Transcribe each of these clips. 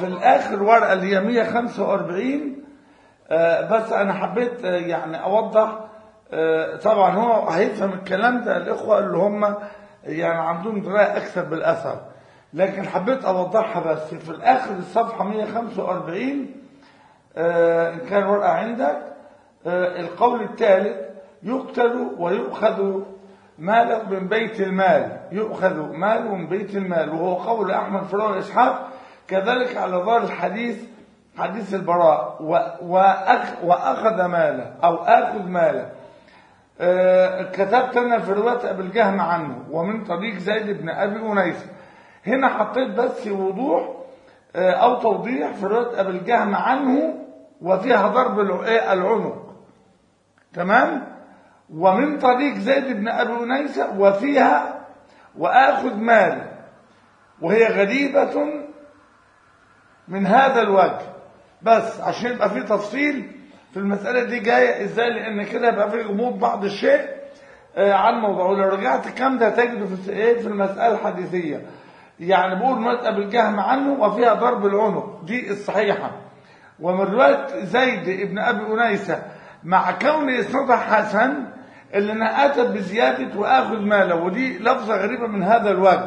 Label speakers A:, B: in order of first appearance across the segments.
A: في الاخر ورقه اللي هي 145 آه، بس انا حبيت آه، يعني اوضح آه، طبعا هو هيفهم الكلام ده الاخوه اللي هم يعني عندهم درايه اكثر بالاثر لكن حبيت اوضحها بس في الاخر الصفحه 145 آه، ان كان ورقه عندك آه، القول الثالث يقتل ويؤخذ ماله من بيت المال يؤخذ ماله من بيت المال وهو قول احمد فلان اسحاق كذلك على ظاهر الحديث حديث البراء و- وأخ- واخذ ماله او اخذ ماله آه، كتبت انا في روايه ابي الجهم عنه ومن طريق زيد بن ابي انيس هنا حطيت بس وضوح آه، او توضيح في روايه ابي الجهم عنه وفيها ضرب الع- إيه؟ العنق تمام ومن طريق زيد بن ابي انيس وفيها واخذ مال وهي غريبه من هذا الوجه بس عشان يبقى في تفصيل في المسألة دي جاية ازاي لان كده يبقى في غموض بعض الشيء آه، عن موضوع ولو رجعت كام ده تجده في ايه في المسألة الحديثية يعني بقول مسألة بالجهم عنه وفيها ضرب العنق دي الصحيحة ومن رواية زيد ابن ابي انيسة مع كون اسنادها حسن اللي انها اتت بزيادة واخذ ماله ودي لفظة غريبة من هذا الوجه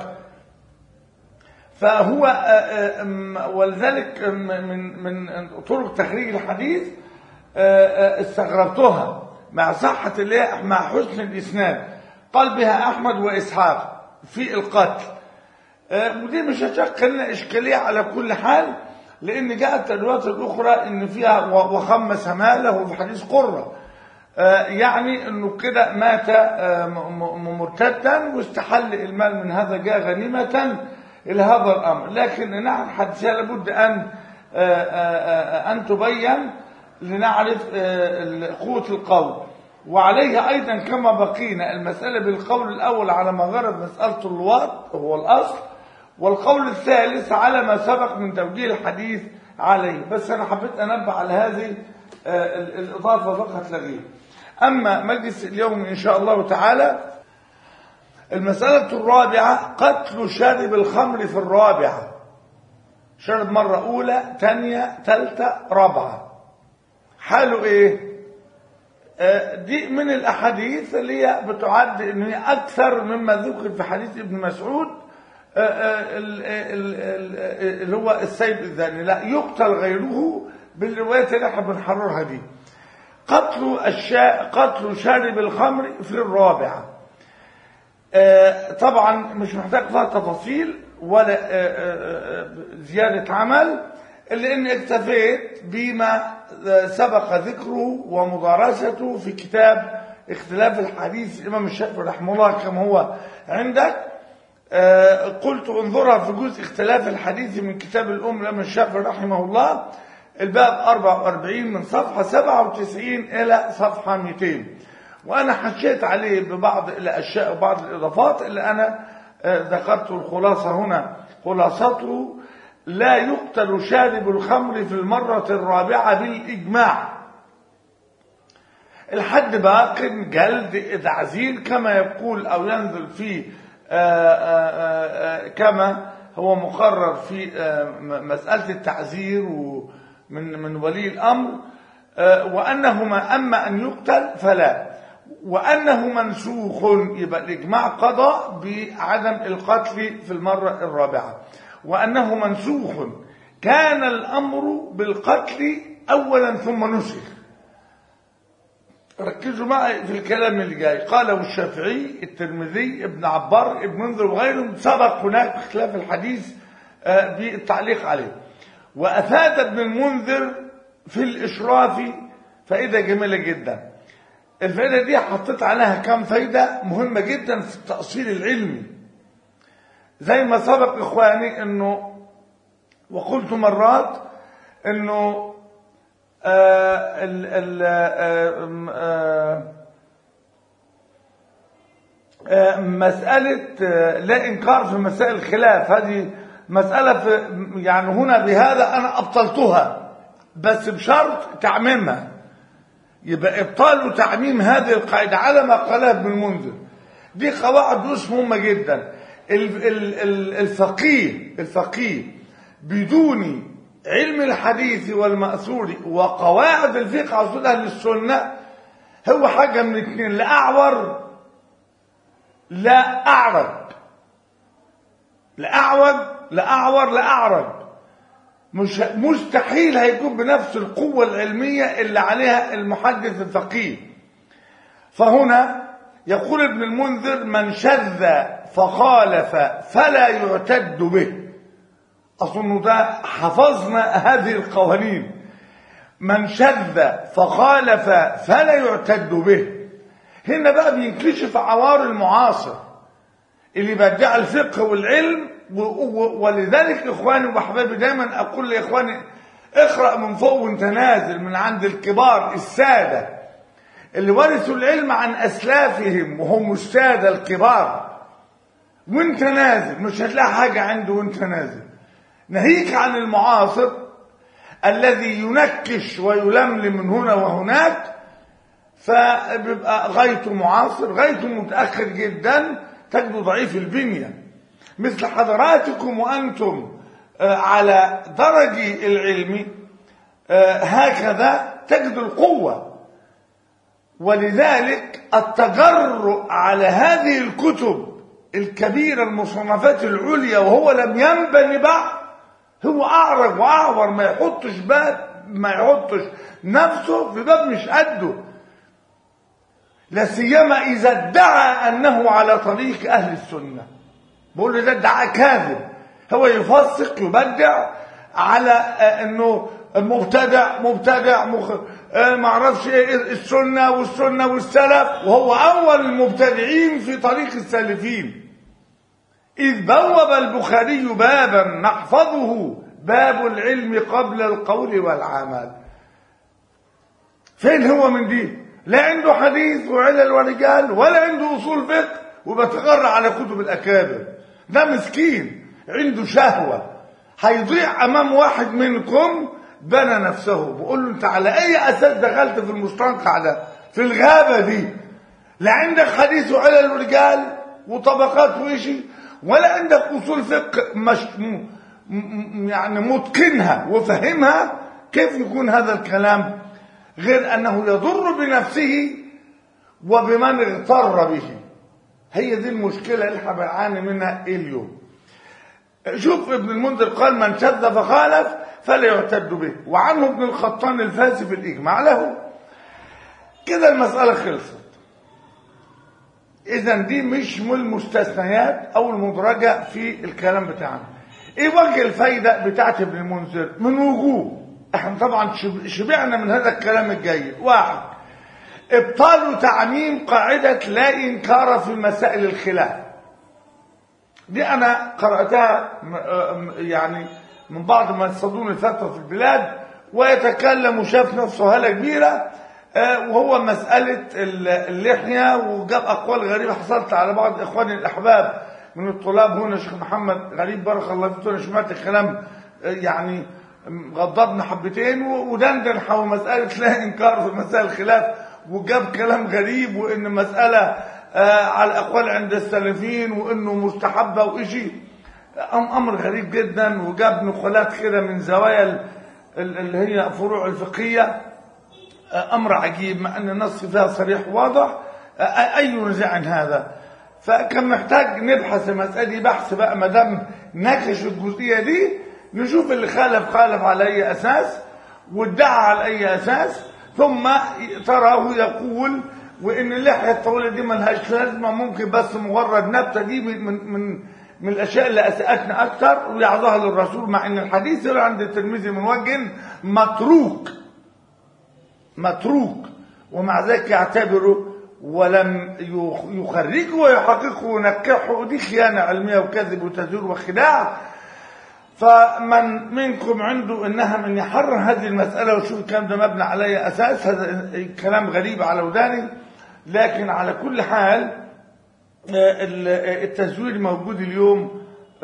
A: فهو آه، آه، أم، ولذلك أم، من من طرق تخريج الحديث آه، آه، استغربتها مع صحة اللي هي مع حسن الإسناد قال بها أحمد وإسحاق في القتل آه، ودي مش هتشكل لنا إشكالية على كل حال لأن جاءت الروايات الأخرى إن فيها و- وخمس ماله في حديث قرة آه، يعني انه كده مات آه، م- م- مرتدا واستحل المال من هذا جاء غنيمة الى هذا الامر لكن الناحية الحديثية لابد ان آه، آه، آه، ان تبين لنعرف آه، قوة القول وعليه ايضا كما بقينا المسألة بالقول الاول على ما غرب مسألة اللواط هو الاصل والقول الثالث على ما سبق من توجيه الحديث عليه بس انا حبيت انبه على هذه آه، ال- الاضافة فقط لا غير اما مجلس اليوم ان شاء الله تعالى المسألة الرابعة قتل شارب الخمر في الرابعة شرب مرة أولى تانية تالتة رابعة حاله إيه؟ آه، دي من الأحاديث اللي هي بتعد إن هي أكثر مما ذكر في حديث ابن مسعود آه، آه، ال- ال- ال- اللي هو السيب الزاني لا يقتل غيره بالروايات اللي احنا بنحررها دي قتل الشا... قتل شارب الخمر في الرابعه آه، طبعا مش محتاج فيها تفاصيل ولا آه، آه، آه، زيادة عمل إلا إني اكتفيت بما آه، سبق ذكره ومدارسته في كتاب اختلاف الحديث الإمام الشافعي رحمه الله كما هو عندك آه، قلت انظرها في جزء اختلاف الحديث من كتاب الأم الإمام الشافعي رحمه الله الباب 44 من صفحة 97 إلى صفحة 200 وأنا حشيت عليه ببعض الأشياء وبعض الإضافات اللي أنا آه، ذكرت الخلاصة هنا خلاصته لا يقتل شارب الخمر في المرة الرابعة بالإجماع الحد باق جلد تعزير كما يقول أو ينزل في آه، آه، آه، كما هو مقرر في آه، م- مسألة التعزير ومن من ولي الأمر آه، وأنهما أما أن يقتل فلا وأنه منسوخ يبقى الإجماع قضى بعدم القتل في المرة الرابعة وأنه منسوخ كان الأمر بالقتل أولا ثم نسخ ركزوا معي في الكلام اللي جاي قاله الشافعي الترمذي ابن عبار ابن منذر وغيرهم سبق هناك خلاف الحديث آه، بالتعليق عليه وأفاد ابن المنذر في الإشراف فائدة جميلة جدا الفائدة دي حطيت عليها كام فايدة مهمة جدا في التأصيل العلمي زي ما سبق إخواني أنه وقلت مرات أنه آه ال ال آه م- آه آه مسألة آه لا إنكار في مسائل الخلاف هذه مسألة في يعني هنا بهذا أنا أبطلتها بس بشرط تعميمها يبقى إبطال وتعميم هذه القاعدة على ما قالها ابن المنذر دي قواعد دروس مهمة جدا ال- ال- ال- الفقيه الفقيه بدون علم الحديث والمأثور وقواعد الفقه عصور أهل السنة هو حاجة من اتنين لا أعور لا أعرج لا أعوج لا أعور لا أعرج مش مستحيل هيكون بنفس القوة العلمية اللي عليها المحدث الفقيه فهنا يقول ابن المنذر من شذ فخالف فلا يعتد به أظن ده حفظنا هذه القوانين من شذ فخالف فلا يعتد به هنا بقى بينكشف عوار المعاصر اللي بدع الفقه والعلم ولذلك اخواني واحبابي دايما اقول لاخواني اقرا من فوق وانت نازل من عند الكبار الساده اللي ورثوا العلم عن اسلافهم وهم الساده الكبار وانت نازل مش هتلاقي حاجه عنده وانت نازل ناهيك عن المعاصر الذي ينكش ويلملم من هنا وهناك فبيبقى غايته معاصر غايته متاخر جدا تجده ضعيف البنيه مثل حضراتكم وأنتم على درج العلم هكذا تجد القوة ولذلك التجرؤ على هذه الكتب الكبيرة المصنفات العليا وهو لم ينبني بعد هو أعرج وأعور ما يحطش باب ما يحطش نفسه في باب مش قده لا سيما إذا ادعى أنه على طريق أهل السنة بقول له ده ادعاء كاذب هو يفسق يبدع على انه مبتدع مبتدع مخ... ما اعرفش ايه السنه والسنه والسلف وهو اول المبتدعين في طريق السالفين اذ بوب البخاري بابا نحفظه باب العلم قبل القول والعمل فين هو من دي لا عنده حديث وعلل ورجال ولا عنده اصول فقه وبتغرى على كتب الاكابر ده مسكين عنده شهوة هيضيع أمام واحد منكم بنى نفسه بقول له أنت على أي أساس دخلت في المستنقع ده في الغابة دي لا عندك حديث وعلل ورجال وطبقات وإشي ولا عندك أصول فقه مش م... م... يعني متقنها وفهمها كيف يكون هذا الكلام غير أنه يضر بنفسه وبمن اغتر به هي دي المشكلة اللي احنا بنعاني منها اليوم شوف ابن المنذر قال من شذ فخالف فلا يعتد به وعنه ابن الخطان الفاسي في الإجماع له كده المسألة خلصت إذا دي مش من المستثنيات أو المدرجة في الكلام بتاعنا إيه وجه الفايدة بتاعت ابن المنذر من وجوه احنا طبعا شبعنا من هذا الكلام الجيد واحد ابطال تعميم قاعدة لا إنكار في مسائل الخلاف دي أنا قرأتها يعني من بعض من يصدون الفترة في البلاد ويتكلم وشاف نفسه هالة كبيرة وهو مسألة اللحية وجاب أقوال غريبة حصلت على بعض إخواني الأحباب من الطلاب هنا شيخ محمد غريب بارك الله فيك أنا سمعت الكلام يعني غضبنا حبتين ودندن حول مسألة لا إنكار في مسائل الخلاف وجاب كلام غريب وان مسألة آه على الاقوال عند السلفيين وانه مستحبة وإشي أم امر غريب جدا وجاب نقولات كده من زوايا اللي هي فروع الفقهية آه امر عجيب مع ان النص فيها صريح واضح آه اي نزاع هذا فكان محتاج نبحث المسألة دي بحث بقى ما دام ناقش الجزئية دي نشوف اللي خالف خالف على اي اساس وادعى على اي اساس ثم تراه يقول وان اللحيه الطويله دي ملهاش لازمه ممكن بس مجرد نبته دي من من من الاشياء اللي اساءتنا اكثر ويعظها للرسول مع ان الحديث اللي عند الترمذي من وجه متروك متروك ومع ذلك يعتبره ولم يخرجه ويحققه وينكحه دي خيانه علميه وكذب وتزوير وخداع فمن منكم عنده انها من يحرر هذه المسألة وشوف الكلام ده مبني على اي اساس هذا كلام غريب على وداني لكن على كل حال التزوير موجود اليوم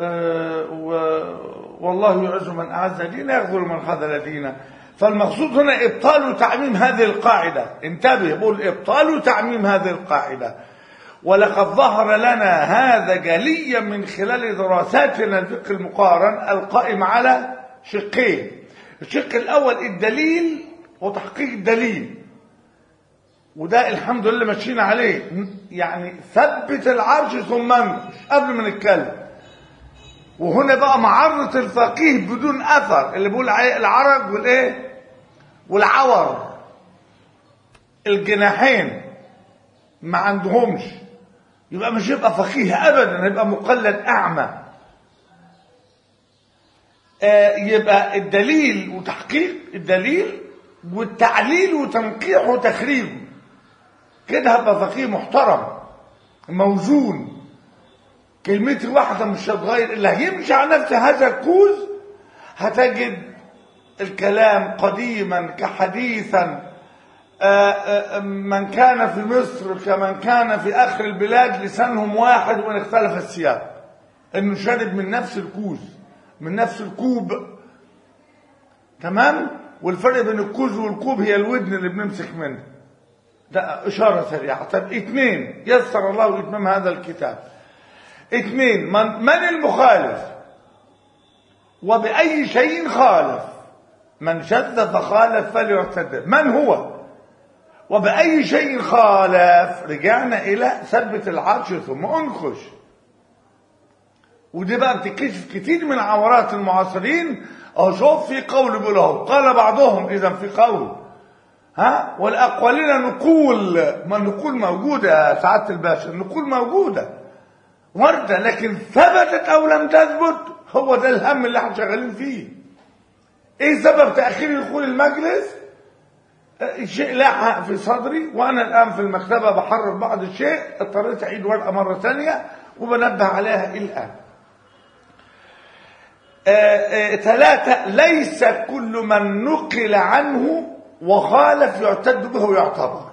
A: والله يعز من اعز دينا يغفر من خذل دينا فالمقصود هنا ابطال تعميم هذه القاعدة انتبه بقول ابطال تعميم هذه القاعدة ولقد ظهر لنا هذا جليا من خلال دراساتنا الفقه المقارن القائم على شقين الشق الاول الدليل وتحقيق الدليل وده الحمد لله ماشيين عليه يعني ثبت العرش ثم انقش قبل ما نتكلم وهنا بقى معرة الفقيه بدون اثر اللي بيقول عليه العرج والايه والعور الجناحين ما عندهمش يبقى مش يبقى فقيه ابدا يبقى مقلد اعمى آه يبقى الدليل وتحقيق الدليل والتعليل وتنقيح وتخريجه كده هبقى فقيه محترم موزون كلمتي واحدة مش هتغير اللي هيمشي على نفس هذا الكوز هتجد الكلام قديما كحديثا من كان في مصر كمن كان في آخر البلاد لسانهم واحد وإن اختلف السياق إنه شرب من نفس الكوز من نفس الكوب تمام والفرق بين الكوز والكوب هي الودن اللي بنمسك منه ده إشارة سريعة طب اثنين يسر الله إتمام هذا الكتاب اثنين من, من المخالف وبأي شيء خالف من شد فخالف فليعتد من هو وبأي شيء خالف رجعنا إلى ثبت العرش ثم انخش ودي بقى بتكشف كتير من عورات المعاصرين أو شوف في قول بيقولوا قال بعضهم إذا في قول ها والأقوالين نقول ما النقول موجودة يا سعادة الباشا النقول موجودة وردة لكن ثبتت أو لم تثبت هو ده الهم اللي احنا شغالين فيه ايه سبب تأخير دخول المجلس شيء لاح في صدري وانا الان في المكتبه بحرر بعض الشيء اضطريت اعيد ورقه مره ثانيه وبنبه عليها الان ثلاثة ليس كل من نقل عنه وخالف يعتد به ويعتبر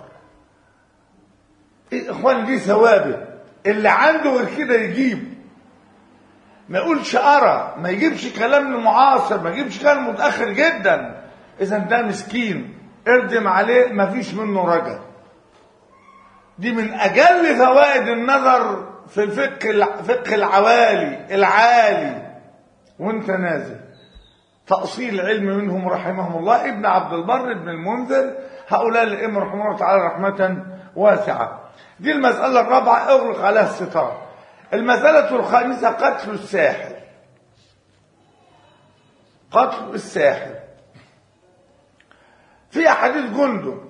A: إيه اخوان دي ثوابت اللي عنده غير كده يجيب ما يقولش ارى ما يجيبش كلام معاصر ما يجيبش كلام متاخر جدا اذا ده مسكين اردم عليه ما فيش منه رجا دي من اجل فوائد النظر في الفقه فقه العوالي العالي وانت نازل تأصيل علم منهم رحمهم الله ابن عبد البر ابن المنذر هؤلاء الائمه رحمه الله تعالى رحمة واسعة دي المسألة الرابعة اغلق عليها الستار المسألة الخامسة قتل الساحر قتل الساحر في حديث جندب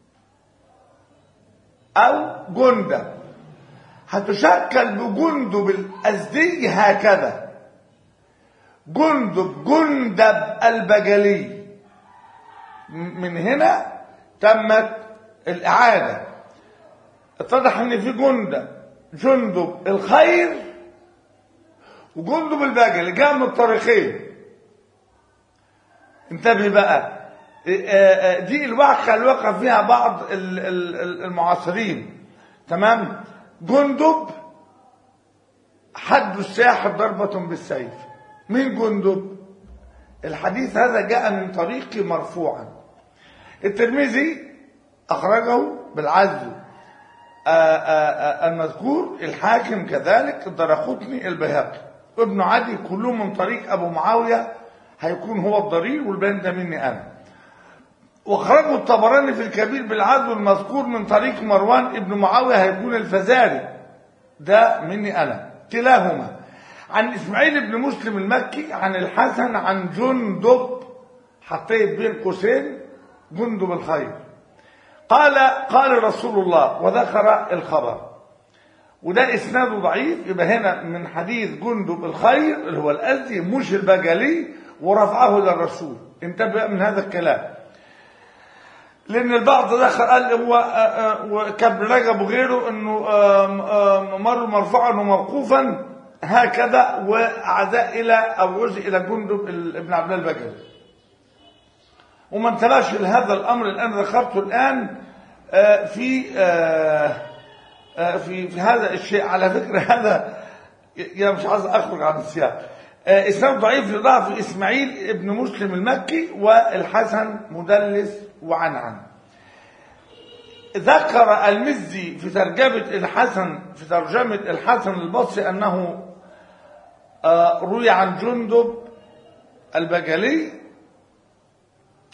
A: او جندب هتشكل بجندب الازدي هكذا جندب جندب البجلي من هنا تمت الاعاده اتضح ان في جندب جندب الخير وجندب البجلي جاء من الطريقين انتبه بقى دي الواقع اللي وقع فيها بعض المعاصرين تمام جندب حد الساحر ضربة بالسيف مين جندب الحديث هذا جاء من طريق مرفوعا الترمذي أخرجه بالعزل المذكور الحاكم كذلك الدرقطني البيهقي وابن عدي كلهم من طريق أبو معاوية هيكون هو الضرير والبين ده مني أنا واخرجه الطبراني في الكبير بالعدل المذكور من طريق مروان ابن معاوية هيكون الفزاري ده مني أنا كلاهما عن إسماعيل بن مسلم المكي عن الحسن عن جندب حطيت بين قوسين جندب الخير قال قال رسول الله وذكر الخبر وده اسناده ضعيف يبقى هنا من حديث جندب الخير اللي هو الازدي مش البجلي ورفعه للرسول انتبه من هذا الكلام لان البعض دخل قال هو وكابن رجب وغيره انه مر مرفوعا وموقوفا هكذا وعزاء الى او عزي الى جندب ابن عبد الله البجلي وما انتبهش لهذا الامر اللي انا ذكرته الان في في في هذا الشيء على فكره هذا يا مش عايز اخرج عن السياق اسناد ضعيف لضعف اسماعيل ابن مسلم المكي والحسن مدلس وعنعن ذكر المزي في ترجمة الحسن في ترجمة الحسن البصري أنه روي عن جندب البجلي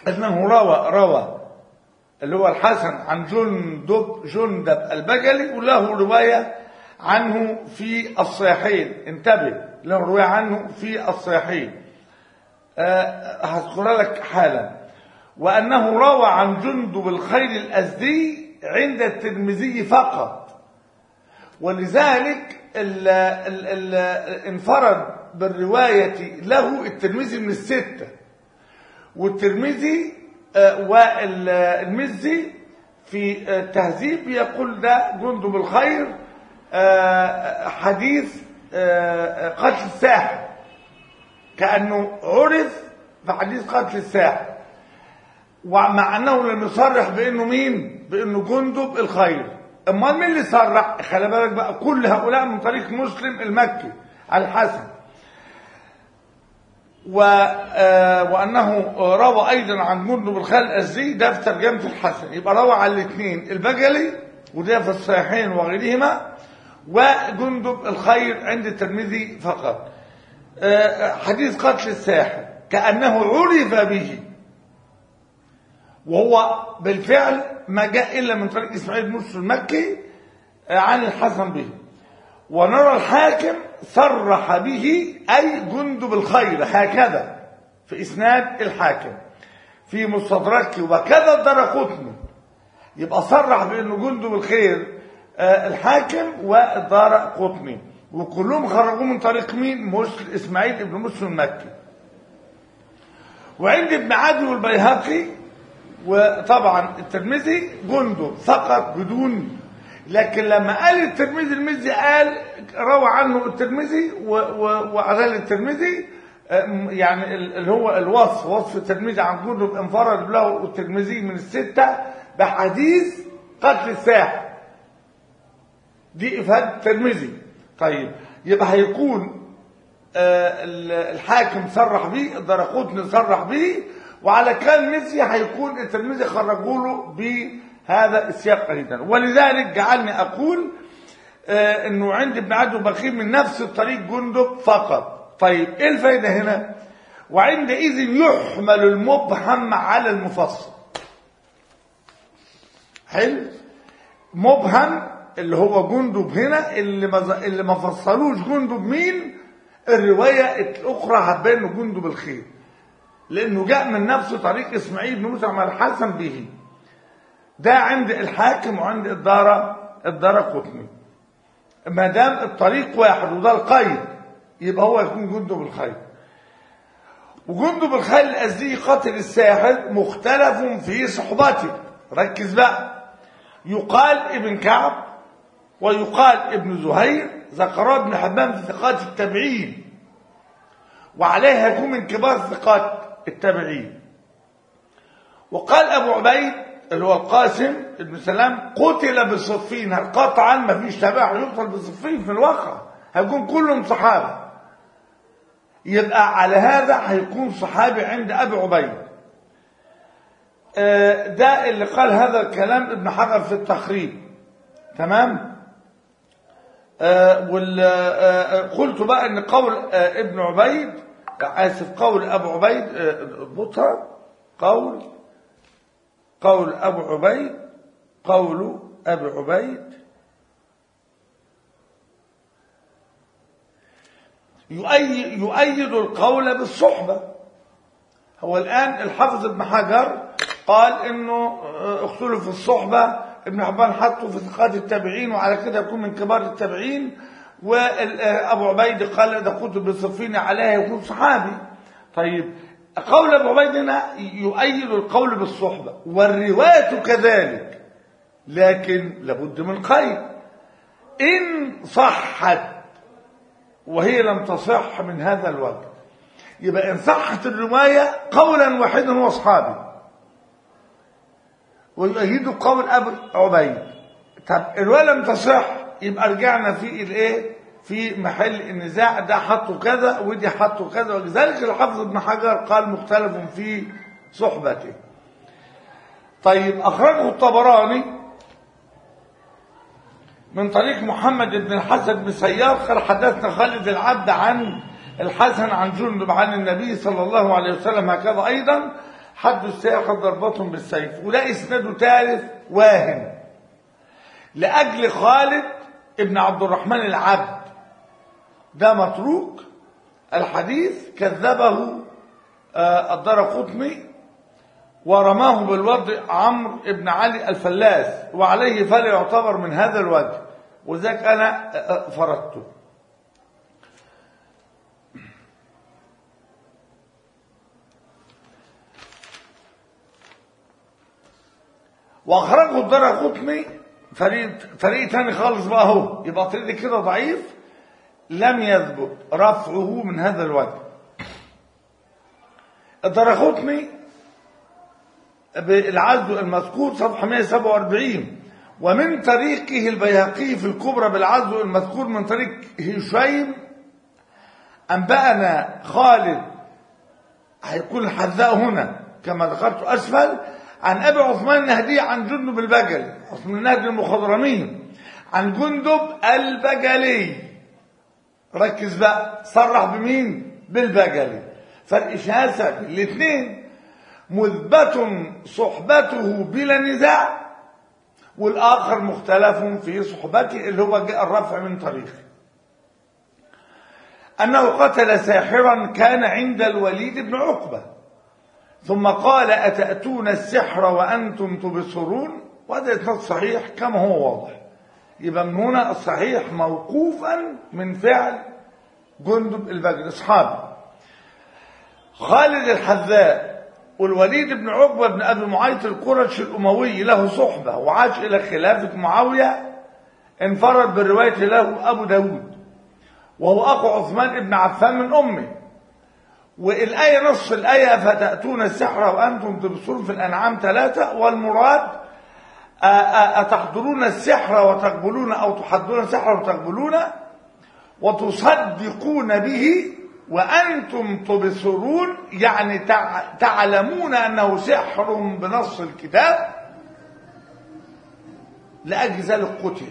A: أنه روى روى اللي هو الحسن عن جندب جندب البجلي وله رواية عنه في الصحيحين انتبه له رواية عنه في الصحيحين أه هذكرها لك حالا وأنه روى عن جندب الخير الأزدي عند الترمذي فقط ولذلك ال ال ال انفرد بالرواية له الترمذي من الستة والترمذي آه والمزي في آه تهذيب يقول ده جندب الخير آه حديث قتل الساحر كأنه عرف في حديث قتل الساحر ومع أنه لم يصرح بأنه مين بأنه جندب الخير امال مين اللي صرح خلي بالك بقى كل هؤلاء من طريق مسلم المكي الحسن و وانه روى ايضا عن جندب الخال الازدي ده في ترجمه الحسن يبقى روى عن الاثنين البجلي وده في الصحيحين وغيرهما وجندب الخير عند الترمذي فقط حديث قتل الساحر كانه عرف به وهو بالفعل ما جاء إلا من طريق إسماعيل مرسل المكي عن الحسن به ونرى الحاكم صرح به أي جندب الخير هكذا في إسناد الحاكم في مستدرك وكذا الدرقطني يبقى صرح بأنه جندب الخير الحاكم والدار قطني وكلهم خرجوا من طريق مين مسلم إسماعيل ابن مسلم المكي وعند ابن عدي والبيهقي وطبعا الترمذي جندب فقط بدون لكن لما قال الترمذي المزي قال روى عنه الترمذي وعدل الترمذي يعني اللي هو الوصف وصف الترمذي عن جندب انفرد له الترمذي من الستة بحديث قتل الساحر دي إفادة الترمذي طيب يبقى هيكون الحاكم صرح به الدرقوتني صرح به وعلى كلام ميسي هيكون الترمذي خرجوا له بهذا السياق ايضا ولذلك جعلني اقول آه انه عند ابن عدو بخير من نفس الطريق جندب فقط طيب ايه الفايده هنا وعندئذ يحمل المبهم على المفصل حلو مبهم اللي هو جندب هنا اللي ما اللي ما فصلوش جندب مين الروايه الاخرى هتبين انه جندب الخير لانه جاء من نفس طريق اسماعيل بن موسى الحسن به ده عند الحاكم وعند الدار الدار قطني ما دام الطريق واحد وده القيد يبقى هو يكون جندب الخير وجندب الخير الازدي قاتل الساحر مختلف في صحبته ركز بقى يقال ابن كعب ويقال ابن زهير ذكراه ابن حبان في ثقات التابعين وعليه يكون من كبار ثقات التابعين وقال ابو عبيد اللي هو القاسم ابن سلام قتل بصفين قطعا ما فيش تابع يقتل بصفين في الواقع هيكون كلهم صحابه يبقى على هذا هيكون صحابي عند ابي عبيد ده اللي قال هذا الكلام ابن حجر في التخريب تمام قلت بقى ان قول ابن عبيد اسف قول ابو عبيد اضبطها قول قول ابو عبيد قول ابي عبيد يؤيد, يؤيد القول بالصحبة هو الآن الحافظ ابن حجر قال انه اختلف في الصحبة ابن حبان حطه في ثقات التابعين وعلى كده يكون من كبار التابعين وابو عبيد قال ده كتب بصفين عليها يكون صحابي طيب قول ابو عبيد هنا يؤيد القول بالصحبة والرواية كذلك لكن لابد من قيد ان صحت وهي لم تصح من هذا الوجه يبقى ان صحت الرواية قولا واحدا هو اصحابي ويؤيد قول ابو عبيد طب الرواية لم تصح يبقى رجعنا في الايه في محل النزاع ده حطوا كذا ودي حطوا كذا ولذلك الحافظ ابن حجر قال مختلف في صحبته طيب اخرجه الطبراني من طريق محمد بن الحسن بن سيار قال حدثنا خالد العبد عن الحسن عن جندب عن النبي صلى الله عليه وسلم هكذا ايضا حد الساحر ضربة بالسيف وده اسناده ثالث واهن لأجل خالد ابن عبد الرحمن العبد ده متروك الحديث كذبه آه، الدرقطني ورماه بالوضع عمرو بن علي الفلاس وعليه فلا يعتبر من هذا الوجه وذاك انا آه، آه، فردته واخرجه الدرقطني فريق فريق تاني خالص بقى اهو يبقى طريق كده ضعيف لم يثبت رفعه من هذا الوجه الدرقطني بالعزو المذكور صفحة 147 ومن طريقه البيهقي في الكبرى بالعزو المذكور من طريق هشيم أنبأنا خالد هيكون الحذاء هنا كما ذكرت أسفل عن أبي عثمان النهدي عن جندب البجلي عثمان النهدي المخضرمي عن جندب البجلي ركز بقى صرح بمين بالبجلي فرق شاسع الاثنين مثبت صحبته بلا نزاع والآخر مختلف في صحبته اللي هو جاء الرفع من طريقه أنه قتل ساحرا كان عند الوليد بن عقبة ثم قال أتأتون السحر وأنتم تبصرون وهذا إسناد صحيح كما هو واضح يبقى من هنا الصحيح موقوفا من فعل جندب البجل أصحابه خالد الحذاء والوليد بن عقبة بن أبي معيط القرشي الأموي له صحبة وعاش إلى خلافة معاوية انفرد بالرواية له أبو داود وهو أخو عثمان بن عفان من أمه والآية نص الآية فتأتون السحر وأنتم تبصرون في الأنعام ثلاثة والمراد أتحضرون السحر وتقبلون أو تحضرون السحر وتقبلون وتصدقون به وأنتم تبصرون يعني تعلمون أنه سحر بنص الكتاب لأجل ذلك قتل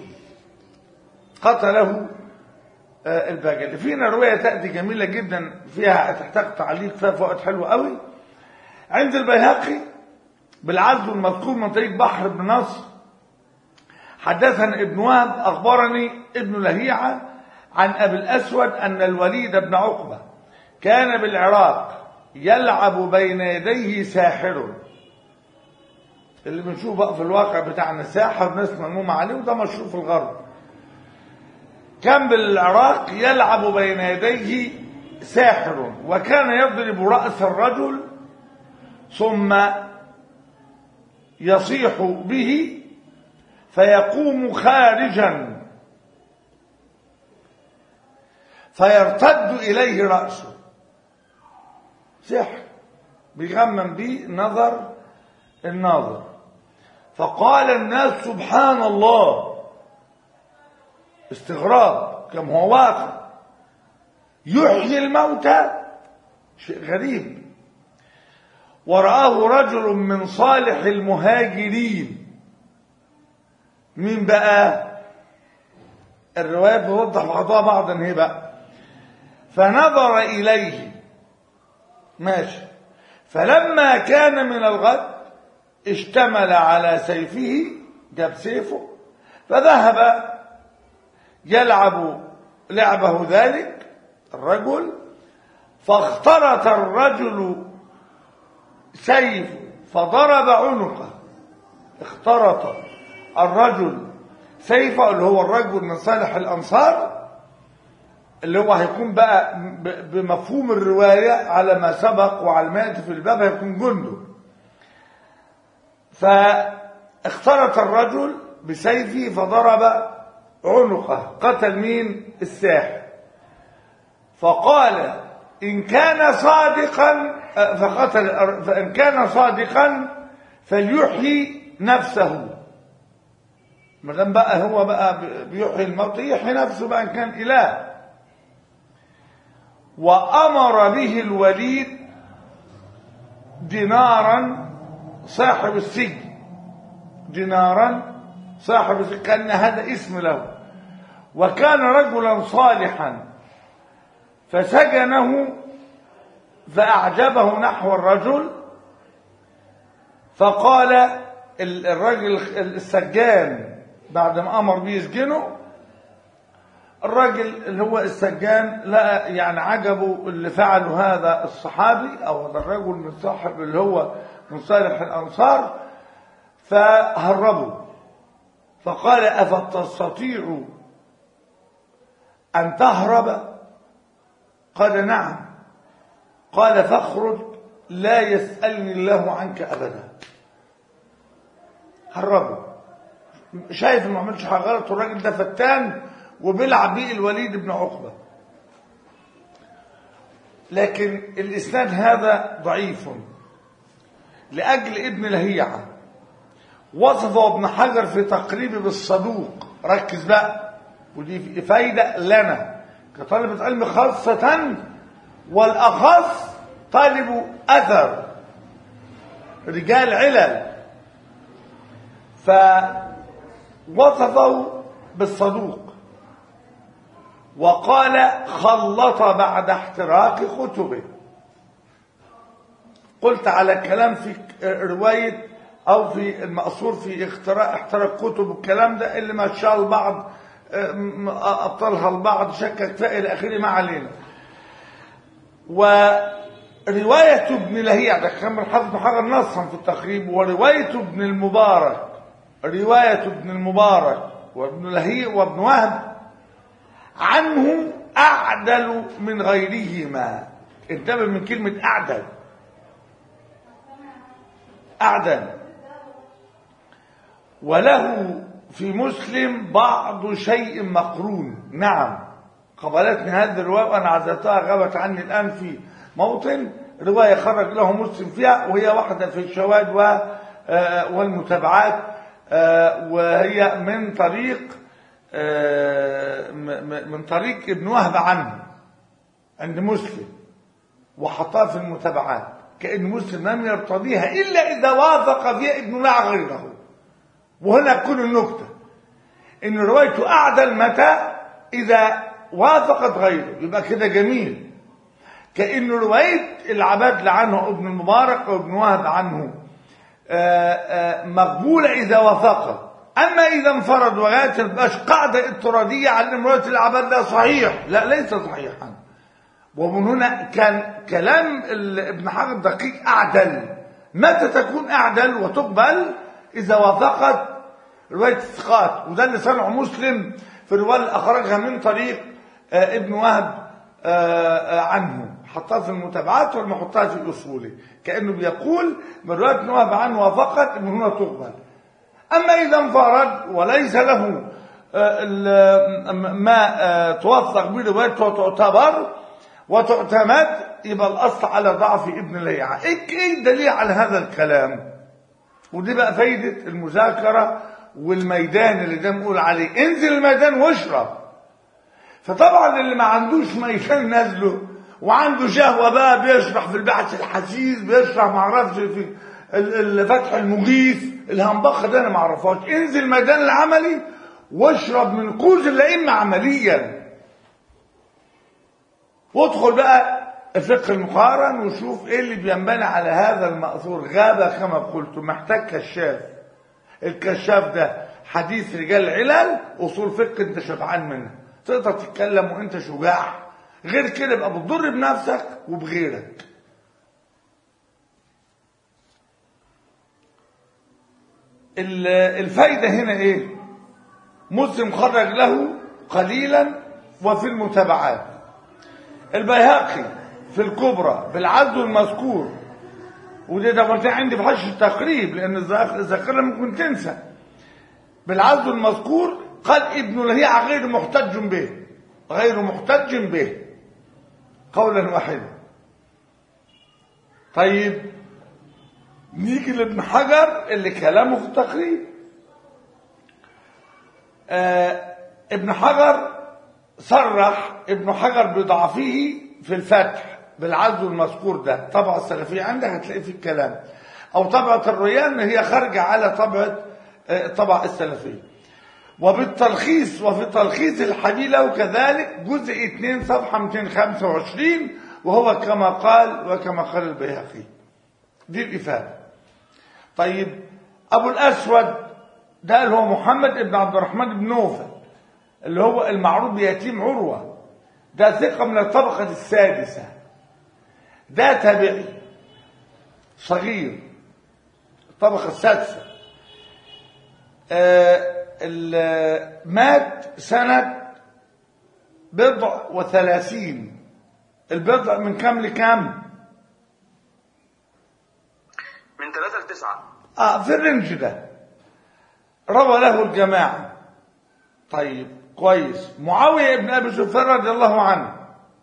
A: قتله الباجل فينا رواية تأتي جميلة جدا فيها تحتاج تعليق فيها فوائد حلوة قوي عند البيهقي بالعزل المذكور من طريق بحر بن نصر حدثنا ابن وهب أخبرني ابن لهيعة عن أبي الأسود أن الوليد بن عقبة كان بالعراق يلعب بين يديه ساحر اللي بنشوف بقى في الواقع بتاعنا ساحر ناس ملمومة عليه وده مشهور في الغرب كان بالعراق يلعب بين يديه ساحر وكان يضرب رأس الرجل ثم يصيح به فيقوم خارجا فيرتد إليه رأسه سحر بيغمم به نظر الناظر فقال الناس سبحان الله استغراب كم هو واقع يحيي الموتى شيء غريب ورآه رجل من صالح المهاجرين مين بقى الروايات بتوضح بعضها بعضا هي بقى فنظر إليه ماشي فلما كان من الغد اشتمل على سيفه جاب سيفه فذهب يلعب لعبه ذلك الرجل فاخترط الرجل سيف فضرب عنقه اخترط الرجل سيفه اللي هو الرجل من صالح الأنصار اللي هو هيكون بقى بمفهوم الرواية على ما سبق وعلى ما يأتي في الباب هيكون جنده فاخترط الرجل بسيفه فضرب عنقه قتل مين الساحر فقال إن كان صادقا فقتل فإن كان صادقا فليحيي نفسه ما دام بقى هو بقى بيحيي الموت يحيي نفسه بقى إن كان إله وأمر به الوليد دينارا صاحب السجن دينارا صاحب السجن كان هذا اسم له وكان رجلا صالحا فسجنه فأعجبه نحو الرجل فقال ال- الراجل السجان بعد ما امر بيه يسجنه الراجل اللي هو السجان لقى يعني عجبه اللي فعله هذا الصحابي او هذا الرجل من صاحب اللي هو من صالح الانصار فهربوا فقال افتستطيع ان تهرب قال نعم قال فاخرج لا يسالني الله عنك ابدا هربوا شايف انه ما عملش حاجه غلط والراجل ده فتان وبيلعب بيه الوليد بن عقبه لكن الاسناد هذا ضعيف لاجل ابن لهيعه وصفه ابن حجر في تقريبه بالصدوق ركز بقى ودي فايده لنا كطالبه علم خاصه والاخص طالب اثر رجال علل فوصفه بالصدوق وقال خلط بعد احتراق كتبه قلت على كلام في رواية أو في المأثور في اختراق احتراق كتب الكلام ده اللي ما شاء البعض أبطلها البعض شكك فيها إلى آخره ما علينا ورواية ابن لهيع ده كان الحافظ بن حجر نصا في التقريب ورواية ابن المبارك رواية ابن المبارك وابن لهيع وابن وهب عنه أعدل من غيرهما انتبه من كلمة أعدل أعدل وله في مسلم بعض شيء مقرون نعم قبلتني هذه الرواية وأنا عزلتها غابت عني الآن في موطن رواية خرج له مسلم فيها وهي واحدة في الشواهد والمتابعات وهي من طريق من طريق ابن وهب عنه عند مسلم وحطها في المتابعات كأن مسلم لم يرتضيها إلا إذا وافق فيها ابن لا غيره وهنا تكون النكتة إن روايته أعدل متى إذا وافقت غيره يبقى كده جميل كأن رواية العباد عنه ابن المبارك وابن وهب عنه مقبولة إذا وافقت أما إذا انفرد وغاية تبقاش قاعدة اضطرادية على أن رواية العباد ده صحيح لا ليس صحيحا ومن هنا كان كلام ابن حجر دقيق أعدل متى تكون أعدل وتقبل إذا وافقت رواية الثقات وده اللي صنعه مسلم في الرواية اللي أخرجها من طريق ابن وهب عنه حطها في المتابعات ولا حطها في أصوله كأنه بيقول من رواية ابن وهب عنه وافقت من هنا تقبل أما إذا انفرد وليس له ما توثق به روايته وتعتبر وتعتمد يبقى الأصل على ضعف ابن ليعة إيه الدليل على هذا الكلام ودي بقى فايدة المذاكرة والميدان اللي ده بنقول عليه انزل الميدان واشرب فطبعا اللي ما عندوش ميدان نازله وعنده شهوة بقى بيشرح في البحث الحسيس بيشرح ما اعرفش في الفتح المغيث الهنبخ ده انا ما اعرفهاش انزل الميدان العملي واشرب من كوز الائمه عمليا وادخل بقى الفقه المقارن وشوف ايه اللي بينبني على هذا المأثور غابة كما قلت محتاج كشاف الكشاف ده حديث رجال علل اصول فقه انت شبعان منها تقدر تتكلم وانت شجاع غير كده يبقى بتضر بنفسك وبغيرك الفايدة هنا ايه مسلم خرج له قليلا وفي المتابعات البيهقي في الكبرى بالعدل المذكور وده ده قلت عندي بحش التقريب لان الذاكره ممكن تنسى بالعدل المذكور قال ابن لهيعة غير محتج به غير محتج به قولا واحدا طيب نيجي لابن حجر اللي كلامه في التقريب آه ابن حجر صرح ابن حجر بضعفه في الفتح بالعزو المذكور ده طبعة السلفية عندك هتلاقي في الكلام او طبعة الريان هي خارجة على طبعة آه طبعة السلفية وبالتلخيص وفي تلخيص الحديث له كذلك جزء 2 صفحة 225 وهو كما قال وكما قال البيهقي دي الإفادة طيب ابو الاسود ده اللي هو محمد بن عبد الرحمن بن نوفل اللي هو المعروف بيتيم عروه ده ثقه من الطبقه السادسه ده تابعي صغير الطبقه السادسه آه ال- مات سنه بضع وثلاثين البضع من كام لكام
B: من ثلاثة لتسعة
A: اه في الرنج ده روى له الجماعة طيب كويس معاوية بن أبي سفيان رضي الله عنه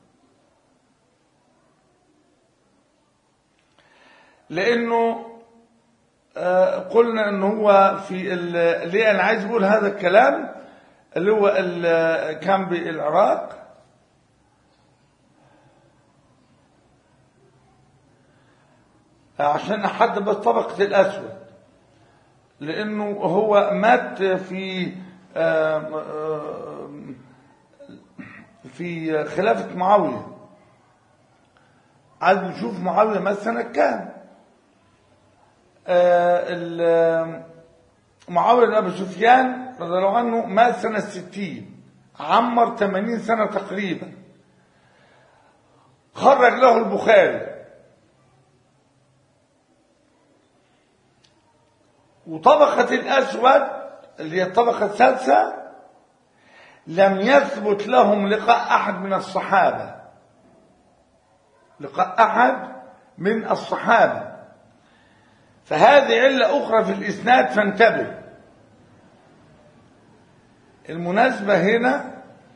A: لأنه آه قلنا أنه هو في ال- ليه أنا عايز أقول هذا الكلام اللي هو ال- كان بالعراق عشان أحد بس طبقة الأسود لأنه هو مات في آم، آم، في خلافة معاوية عايز نشوف معاوية مات سنة كام آه، ال- معاوية بن أبي سفيان رضي الله عنه مات سنة ستين عمر 80 سنة تقريبا خرج له البخاري وطبقة الأسود اللي هي الطبقة السادسة لم يثبت لهم لقاء أحد من الصحابة لقاء أحد من الصحابة فهذه علة أخرى في الإسناد فانتبه المناسبة هنا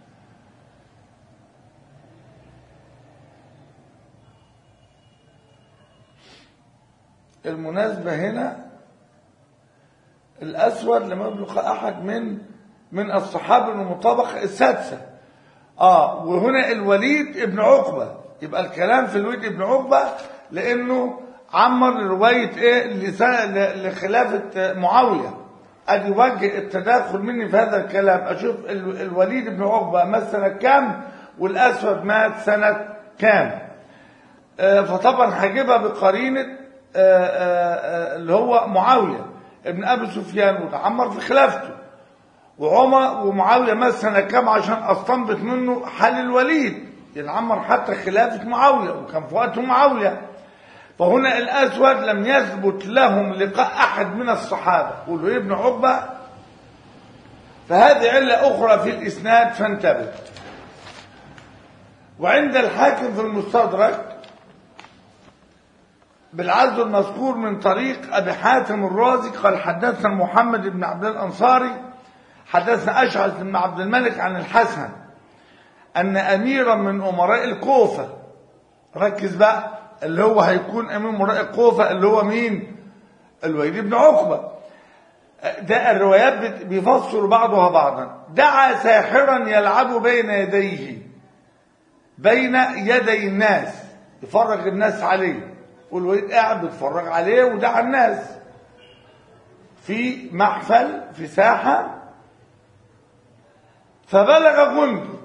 A: المناسبة هنا الأسود لم يبلغ أحد من من الصحابة المطابقة السادسة آه وهنا الوليد ابن عقبة يبقى الكلام في الوليد ابن عقبة لأنه عمر رواية إيه لسا- ل- لخلافة معاوية أدي وجه التداخل مني في هذا الكلام أشوف ال- الوليد بن عقبة مات سنة كام والأسود مات سنة كام آه، فطبعا هجيبها بقرينة آه، آه، آه، اللي هو معاوية ابن أبي سفيان وتعمر في خلافته وعمر ومعاوية مات سنة كام عشان أستنبط منه حال الوليد يعني عمر حتى خلافة معاوية وكان في وقته معاوية فهنا الأسود لم يثبت لهم لقاء أحد من الصحابة قولوا ابن عقبة فهذه علة أخرى في الإسناد فانتبه وعند الحاكم في المستدرك بالعزو المذكور من طريق أبي حاتم الرازي قال حدثنا محمد بن عبد الأنصاري حدثنا أشعث بن عبد الملك عن الحسن أن أميرا من أمراء الكوفة ركز بقى اللي هو هيكون أمير أمراء الكوفة اللي هو مين الوليد بن عقبة ده الروايات بت- بيفسر بعضها بعضا دعا ساحرا يلعب بين يديه بين يدي الناس يفرج الناس عليه والوليد قاعد بيتفرج عليه ودعا الناس في محفل في ساحة فبلغ جندب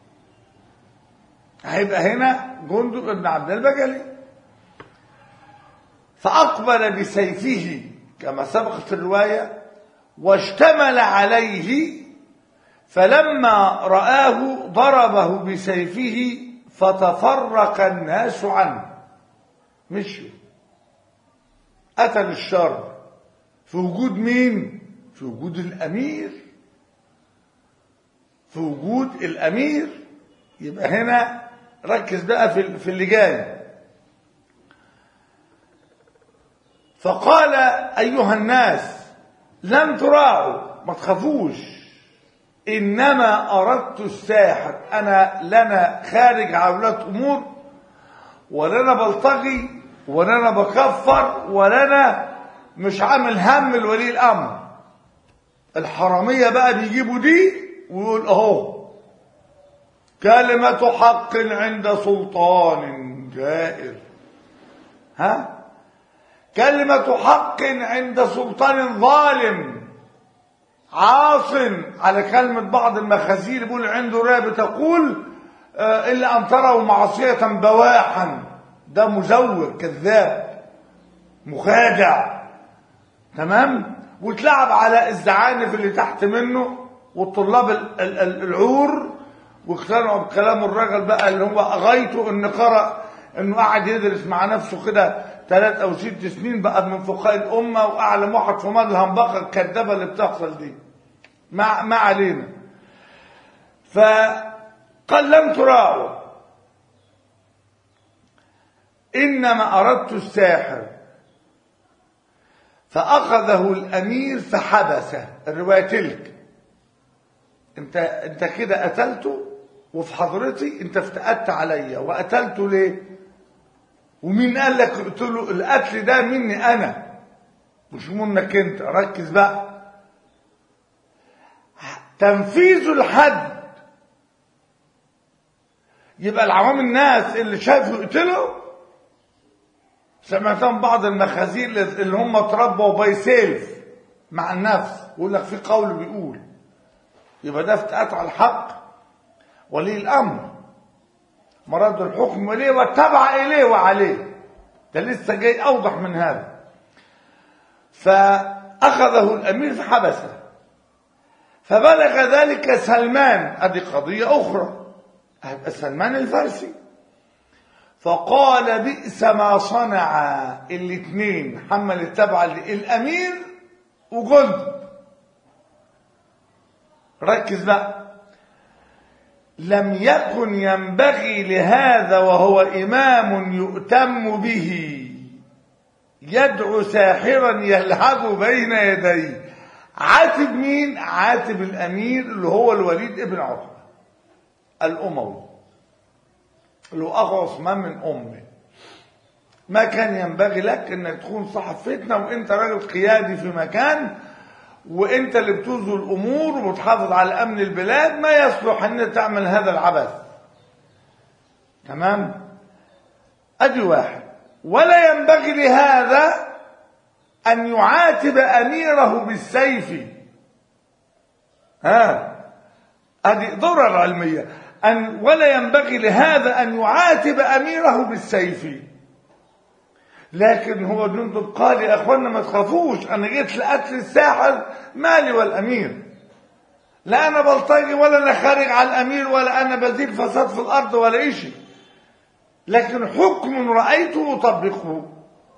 A: هيبقى هنا جندب ابن عبد البجلي فأقبل بسيفه كما سبقت الرواية واشتمل عليه فلما رآه ضربه بسيفه فتفرق الناس عنه مشوا قتل الشر في وجود مين في وجود الأمير في وجود الأمير يبقى هنا ركز بقى في في اللي جاي فقال أيها الناس لن تراعوا ما تخافوش إنما أردت الساحر أنا لنا خارج عولات أمور ولا أنا بلطجي ولا أنا بكفر ولا أنا مش عامل هم لولي الأمر الحرامية بقى بيجيبوا دي ويقول أهو كلمة حق عند سلطان جائر ها كلمة حق عند سلطان ظالم عاص على كلمة بعض المخازير يقول عنده رأي بتقول آه، إلا أن تروا معصية بواحا ده مزور كذاب مخادع تمام وتلعب على الزعانف اللي تحت منه والطلاب ال- ال- ال- العور واقتنعوا بكلام الراجل بقى اللي هو غايته ان قرأ انه قاعد يدرس مع نفسه كده ثلاث او ست سنين بقى من فقهاء الامه واعلم واحد في مال الهنبقه الكدابه اللي بتحصل دي ما ما علينا فقال لم تراعوا انما اردت الساحر فاخذه الامير فحبسه الروايه تلك انت انت كده قتلته وفي حضرتي انت افتأت عليا وقتلته ليه ومين قال لك اقتله القتل ده مني انا مش منك انت ركز بقى تنفيذ الحد يبقى العوام الناس اللي شافوا يقتلوا سمعتهم بعض المخازيل اللي هم اتربوا باي سيلف مع النفس يقول لك في قول بيقول يبقى ده افتئات على الحق ولي الامر مراد الحكم اليه واتبع اليه وعليه ده لسه جاي اوضح من هذا فاخذه الامير فحبسه فبلغ ذلك سلمان ادي قضيه اخرى هيبقى سلمان الفارسي فقال بئس ما صنع الاثنين حمل التبع الامير وجند ركز بقى لم يكن ينبغي لهذا وهو إمام يؤتم به يدعو ساحرا يلعب بين يديه عاتب مين عاتب الأمير اللي هو الوليد ابن عتبة الأموي اللي هو أخو عثمان من أمه ما كان ينبغي لك انك تكون صاحب فتنه وانت راجل قيادي في مكان وانت اللي بتوزن الامور وبتحافظ على امن البلاد ما يصلح ان تعمل هذا العبث تمام ادي واحد ولا ينبغي لهذا ان يعاتب اميره بالسيف ها ادي ضرر علميه ان ولا ينبغي لهذا ان يعاتب اميره بالسيف لكن هو جندب قال يا اخوانا ما تخافوش انا جيت لقتل الساحر مالي والامير لا انا بلطجي ولا انا خارج على الامير ولا انا بزيد فساد في الارض ولا شيء لكن حكم رايته اطبقه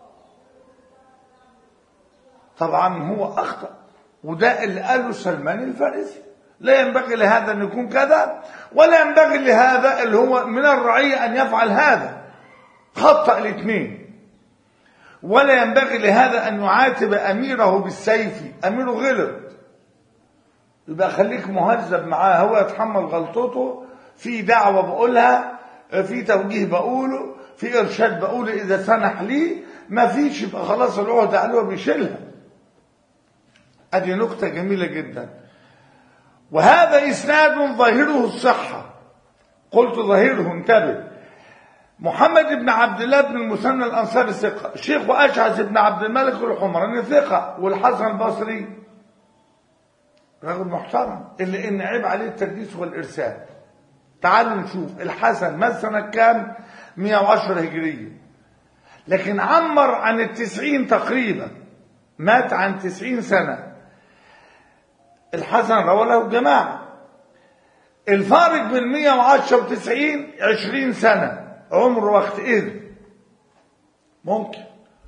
A: طبعا هو اخطا وده اللي قاله سلمان الفارسي لا ينبغي لهذا ان يكون كذا ولا ينبغي لهذا اللي هو من الرعيه ان يفعل هذا خطا الاثنين ولا ينبغي لهذا أن يعاتب أميره بالسيف أميره غلط يبقى خليك مهذب معاه هو يتحمل غلطته في دعوة بقولها في توجيه بقوله في إرشاد بقوله إذا سنح لي ما فيش يبقى خلاص العهدة عليه بيشيلها أدي نقطة جميلة جدا وهذا إسناد ظاهره الصحة قلت ظاهره انتبه محمد بن عبد الله بن المثنى الانصاري ثقه شيخ اشعث بن عبد الملك الحمراني ثقه والحسن البصري رجل محترم اللي ان عيب عليه التدليس والارسال تعالوا نشوف الحسن مات سنه كام 110 هجريه لكن عمر عن التسعين تقريبا مات عن تسعين سنه الحسن روى له جماعه الفارق بين 110 و 90 20 سنه عمر وقت إذ ممكن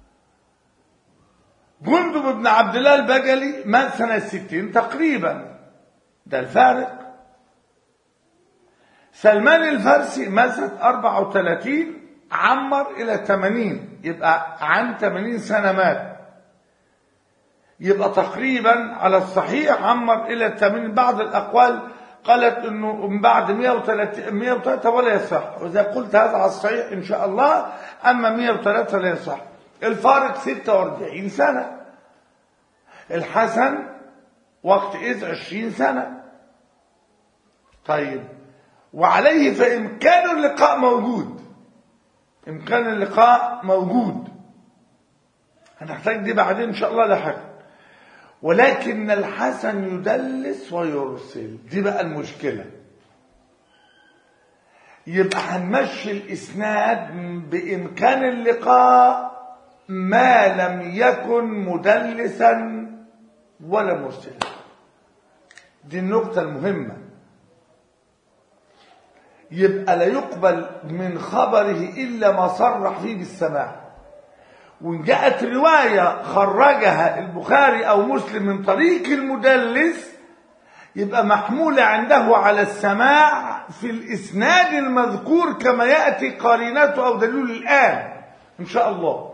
A: جندب بن عبد الله البجلي مات سنة ستين تقريبا ده الفارق سلمان الفارسي مات سنة أربعة وثلاثين عمر إلى ثمانين يبقى عن ثمانين سنة مات يبقى تقريبا على الصحيح عمر إلى الثمانين بعض الأقوال قالت انه من بعد 103 103 ولا يصح واذا قلت هذا على الصحيح ان شاء الله اما 103 لا يصح الفارق 46 سنه الحسن وقت اذ 20 سنه طيب وعليه فامكان اللقاء موجود امكان اللقاء موجود هنحتاج دي بعدين ان شاء الله لاحقا ولكن الحسن يدلس ويرسل دي بقى المشكلة يبقى هنمشي الإسناد بإمكان اللقاء ما لم يكن مدلسا ولا مرسلا دي النقطة المهمة يبقى لا يقبل من خبره إلا ما صرح فيه بالسماع وإن جاءت رواية خرجها البخاري أو مسلم من طريق المدلس يبقى محمولة عنده على السماع في الإسناد المذكور كما يأتي قرينته أو دليل الآن إن شاء الله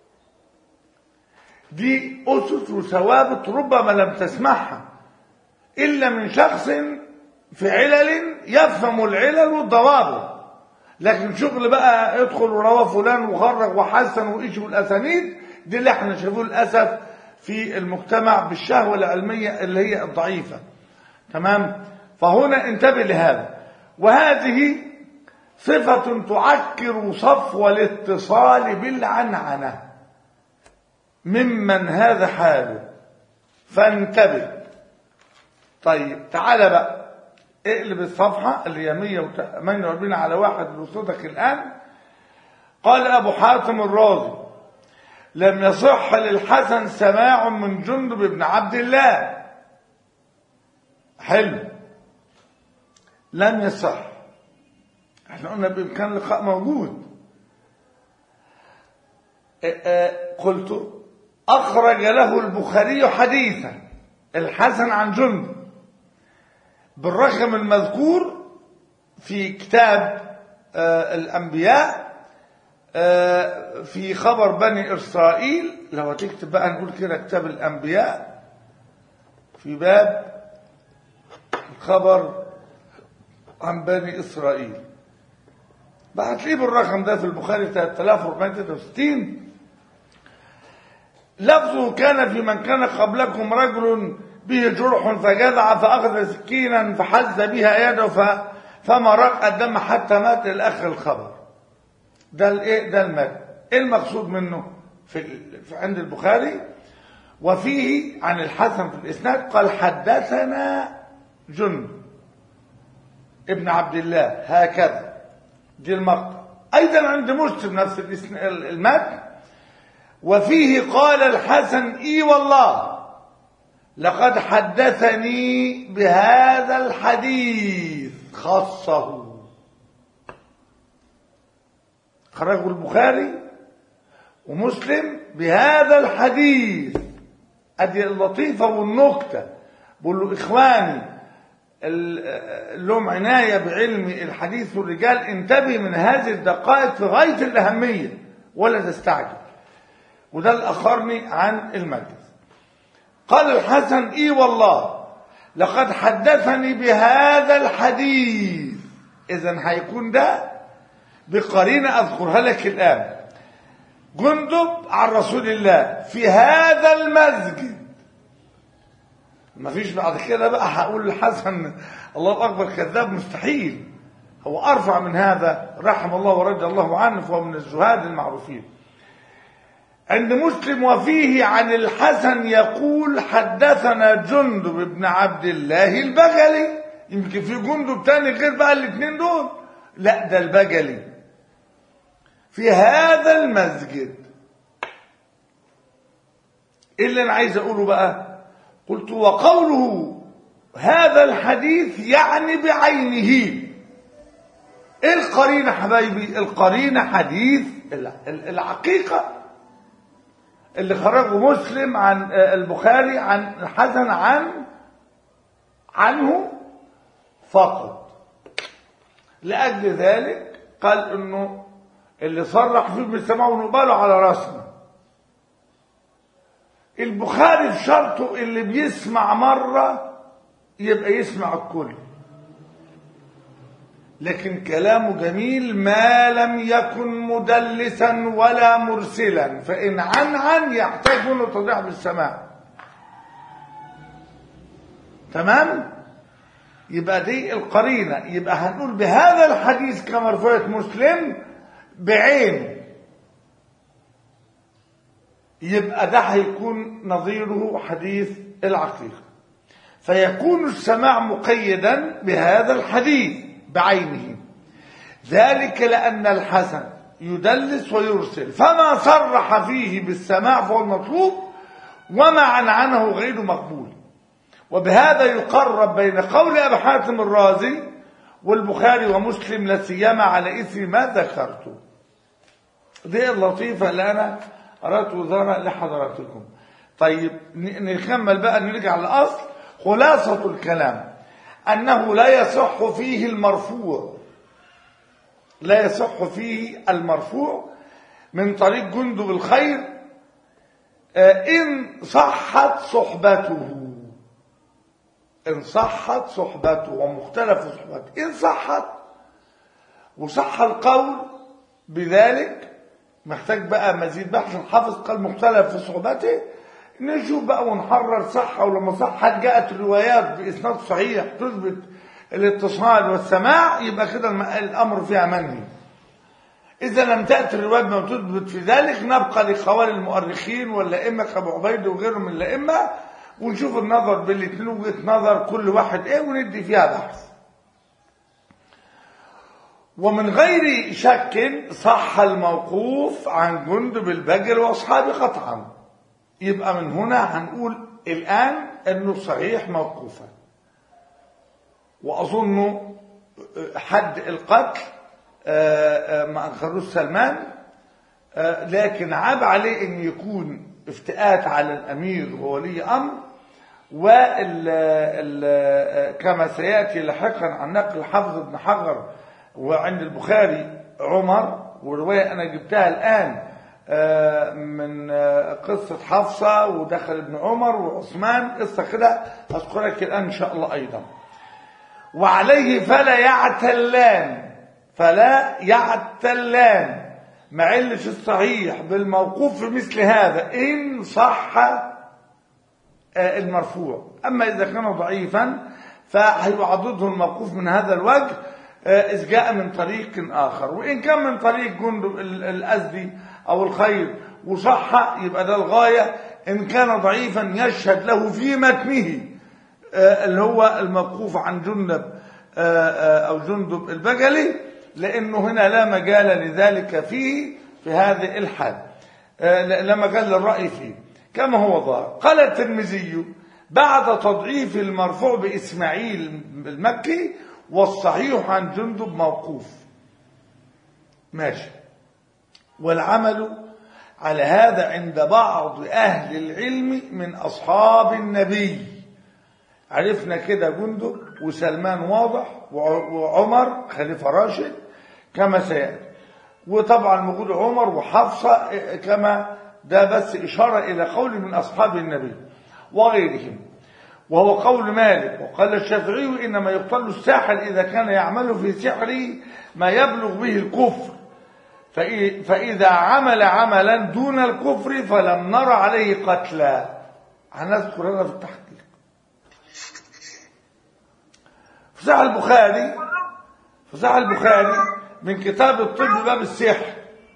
A: دي أسس وثوابت ربما لم تسمعها إلا من شخص في علل يفهم العلل والضوابط لكن شغل بقى يدخل ورواه فلان وخرج وحسن وإيش والأسانيد دي اللي احنا شايفوه للأسف في المجتمع بالشهوة العلمية اللي هي الضعيفة تمام فهنا انتبه لهذا وهذه صفة تعكر صفو الاتصال بالعنعنة ممن هذا حاله فانتبه طيب تعالى بقى اقلب الصفحة اللي هي 148 على واحد بصوتك الآن قال أبو حاتم الرازي لم يصح للحسن سماع من جندب بن عبد الله حلو لم يصح احنا قلنا بإمكان لقاء موجود قلت أخرج له البخاري حديثا الحسن عن جندب بالرقم المذكور في كتاب الأنبياء في خبر بني إسرائيل لو هتكتب بقى نقول كده كتاب الأنبياء في باب الخبر عن بني إسرائيل بقى هتلاقيه بالرقم ده في البخاري 3463 لفظه كان في من كان قبلكم رجل به جرح فجذع فأخذ سكينا فحز بها يده ف... فما رق الدم حتى مات الأخ الخبر ده الايه ده المات ايه المقصود منه في, في عند البخاري وفيه عن الحسن في الإسناد قال حدثنا جند ابن عبد الله هكذا دي المقطع أيضا عند مسلم نفس المتن وفيه قال الحسن اي والله لقد حدثني بهذا الحديث خاصه خرجه البخاري ومسلم بهذا الحديث ادي اللطيفه والنكته بقول له اخواني لهم عنايه بعلم الحديث والرجال انتبه من هذه الدقائق في غايه الاهميه ولا تستعجل وده اللي اخرني عن المجلس قال الحسن اي والله لقد حدثني بهذا الحديث اذا هيكون ده بقرينه اذكرها لك الان جندب عن رسول الله في هذا المسجد مفيش بعد كده بقى هقول الحسن الله اكبر كذاب مستحيل هو ارفع من هذا رحم الله ورضي الله عنه فهو من الزهاد المعروفين عند مسلم وفيه عن الحسن يقول حدثنا جندب بن عبد الله البجلي يمكن في جندب تاني غير بقى الاثنين دول لا ده البجلي في هذا المسجد ايه اللي انا عايز اقوله بقى قلت وقوله هذا الحديث يعني بعينه ايه القرينه حبايبي القرينه حديث العقيقه اللي خرجه مسلم عن البخاري عن الحسن عن عنه فقط لأجل ذلك قال انه اللي صرح فيه بالسماع ونقبله على راسنا البخاري في شرطه اللي بيسمع مرة يبقى يسمع الكل لكن كلامه جميل ما لم يكن مدلسا ولا مرسلا فإن عن عن يحتاج منه تضيع بالسماع تمام يبقى دي القرينة يبقى هنقول بهذا الحديث كما رفعت مسلم بعين يبقى ده هيكون نظيره حديث العقيقة فيكون السماع مقيدا بهذا الحديث بعينه ذلك لأن الحسن يدلس ويرسل فما صرح فيه بالسماع فهو المطلوب وما عنعنه غير مقبول وبهذا يقرب بين قول أبي حاتم الرازي والبخاري ومسلم لا سيما على إثر ما ذكرته دي اللطيفة اللي أنا أردت وزارة لحضراتكم طيب ن- نكمل بقى نرجع للأصل خلاصة الكلام أنه لا يصح فيه المرفوع لا يصح فيه المرفوع من طريق جندب الخير آه، إن صحت صحبته إن صحت صحبته ومختلف صحبته إن صحت وصح القول بذلك محتاج بقى مزيد بحث الحافظ قال مختلف في صحبته نشوف بقى ونحرر صح ولا ما صح هل جاءت روايات بإسناد صحيح تثبت الاتصال والسماع يبقى كده الم- الأمر فيها منهي إذا لم تأتي الروايات ما تثبت في ذلك نبقى لقوال المؤرخين والأئمة كأبو عبيد وغيرهم من الأئمة ونشوف النظر بالاثنين وجهة نظر كل واحد إيه وندي فيها بحث ومن غير شك صح الموقوف عن جندب البجل واصحابه قطعا يبقى من هنا هنقول الان انه صحيح موقوفا واظن حد القتل آه، آه، ما انكروش سلمان آه، لكن عاب عليه ان يكون افتئات على الامير وولي امر وال ال- كما سياتي لاحقا عن نقل حافظ بن حجر وعند البخاري عمر وروايه انا جبتها الان آه، من آه، قصه حفصه ودخل ابن عمر وعثمان قصه كده اذكرك الان ان شاء الله ايضا وعليه فلا يعتلان فلا يعتلان ما علش الصحيح بالموقوف في مثل هذا ان صح آه، المرفوع أما إذا كان ضعيفا فهيعضده الموقوف من هذا الوجه آه، إذ جاء من طريق آخر وإن كان من طريق جندب ال- الأزدي أو الخير وصح يبقى ده الغاية إن كان ضعيفا يشهد له في متنه آه، اللي هو الموقوف عن جندب آه، آه، أو جندب البجلي لأنه هنا لا مجال لذلك فيه في هذه الحال آه، لا لا مجال للرأي فيه كما هو ظاهر قال الترمذي بعد تضعيف المرفوع بإسماعيل المكي والصحيح عن جندب موقوف ماشي والعمل على هذا عند بعض أهل العلم من أصحاب النبي عرفنا كده جندب وسلمان واضح وع- وعمر خليفة راشد كما سيأتي وطبعا موجود عمر وحفصة إيه، كما ده بس إشارة إلى قول من أصحاب النبي وغيرهم وهو قول مالك وقال الشافعي إنما يقتل الساحر إذا كان يعمل في سحره ما يبلغ به الكفر فإ- فإذا عمل عملا دون الكفر فلم نر عليه قتلا هنذكر هذا في التحقيق في صحيح البخاري في صحيح البخاري من كتاب الطب باب السحر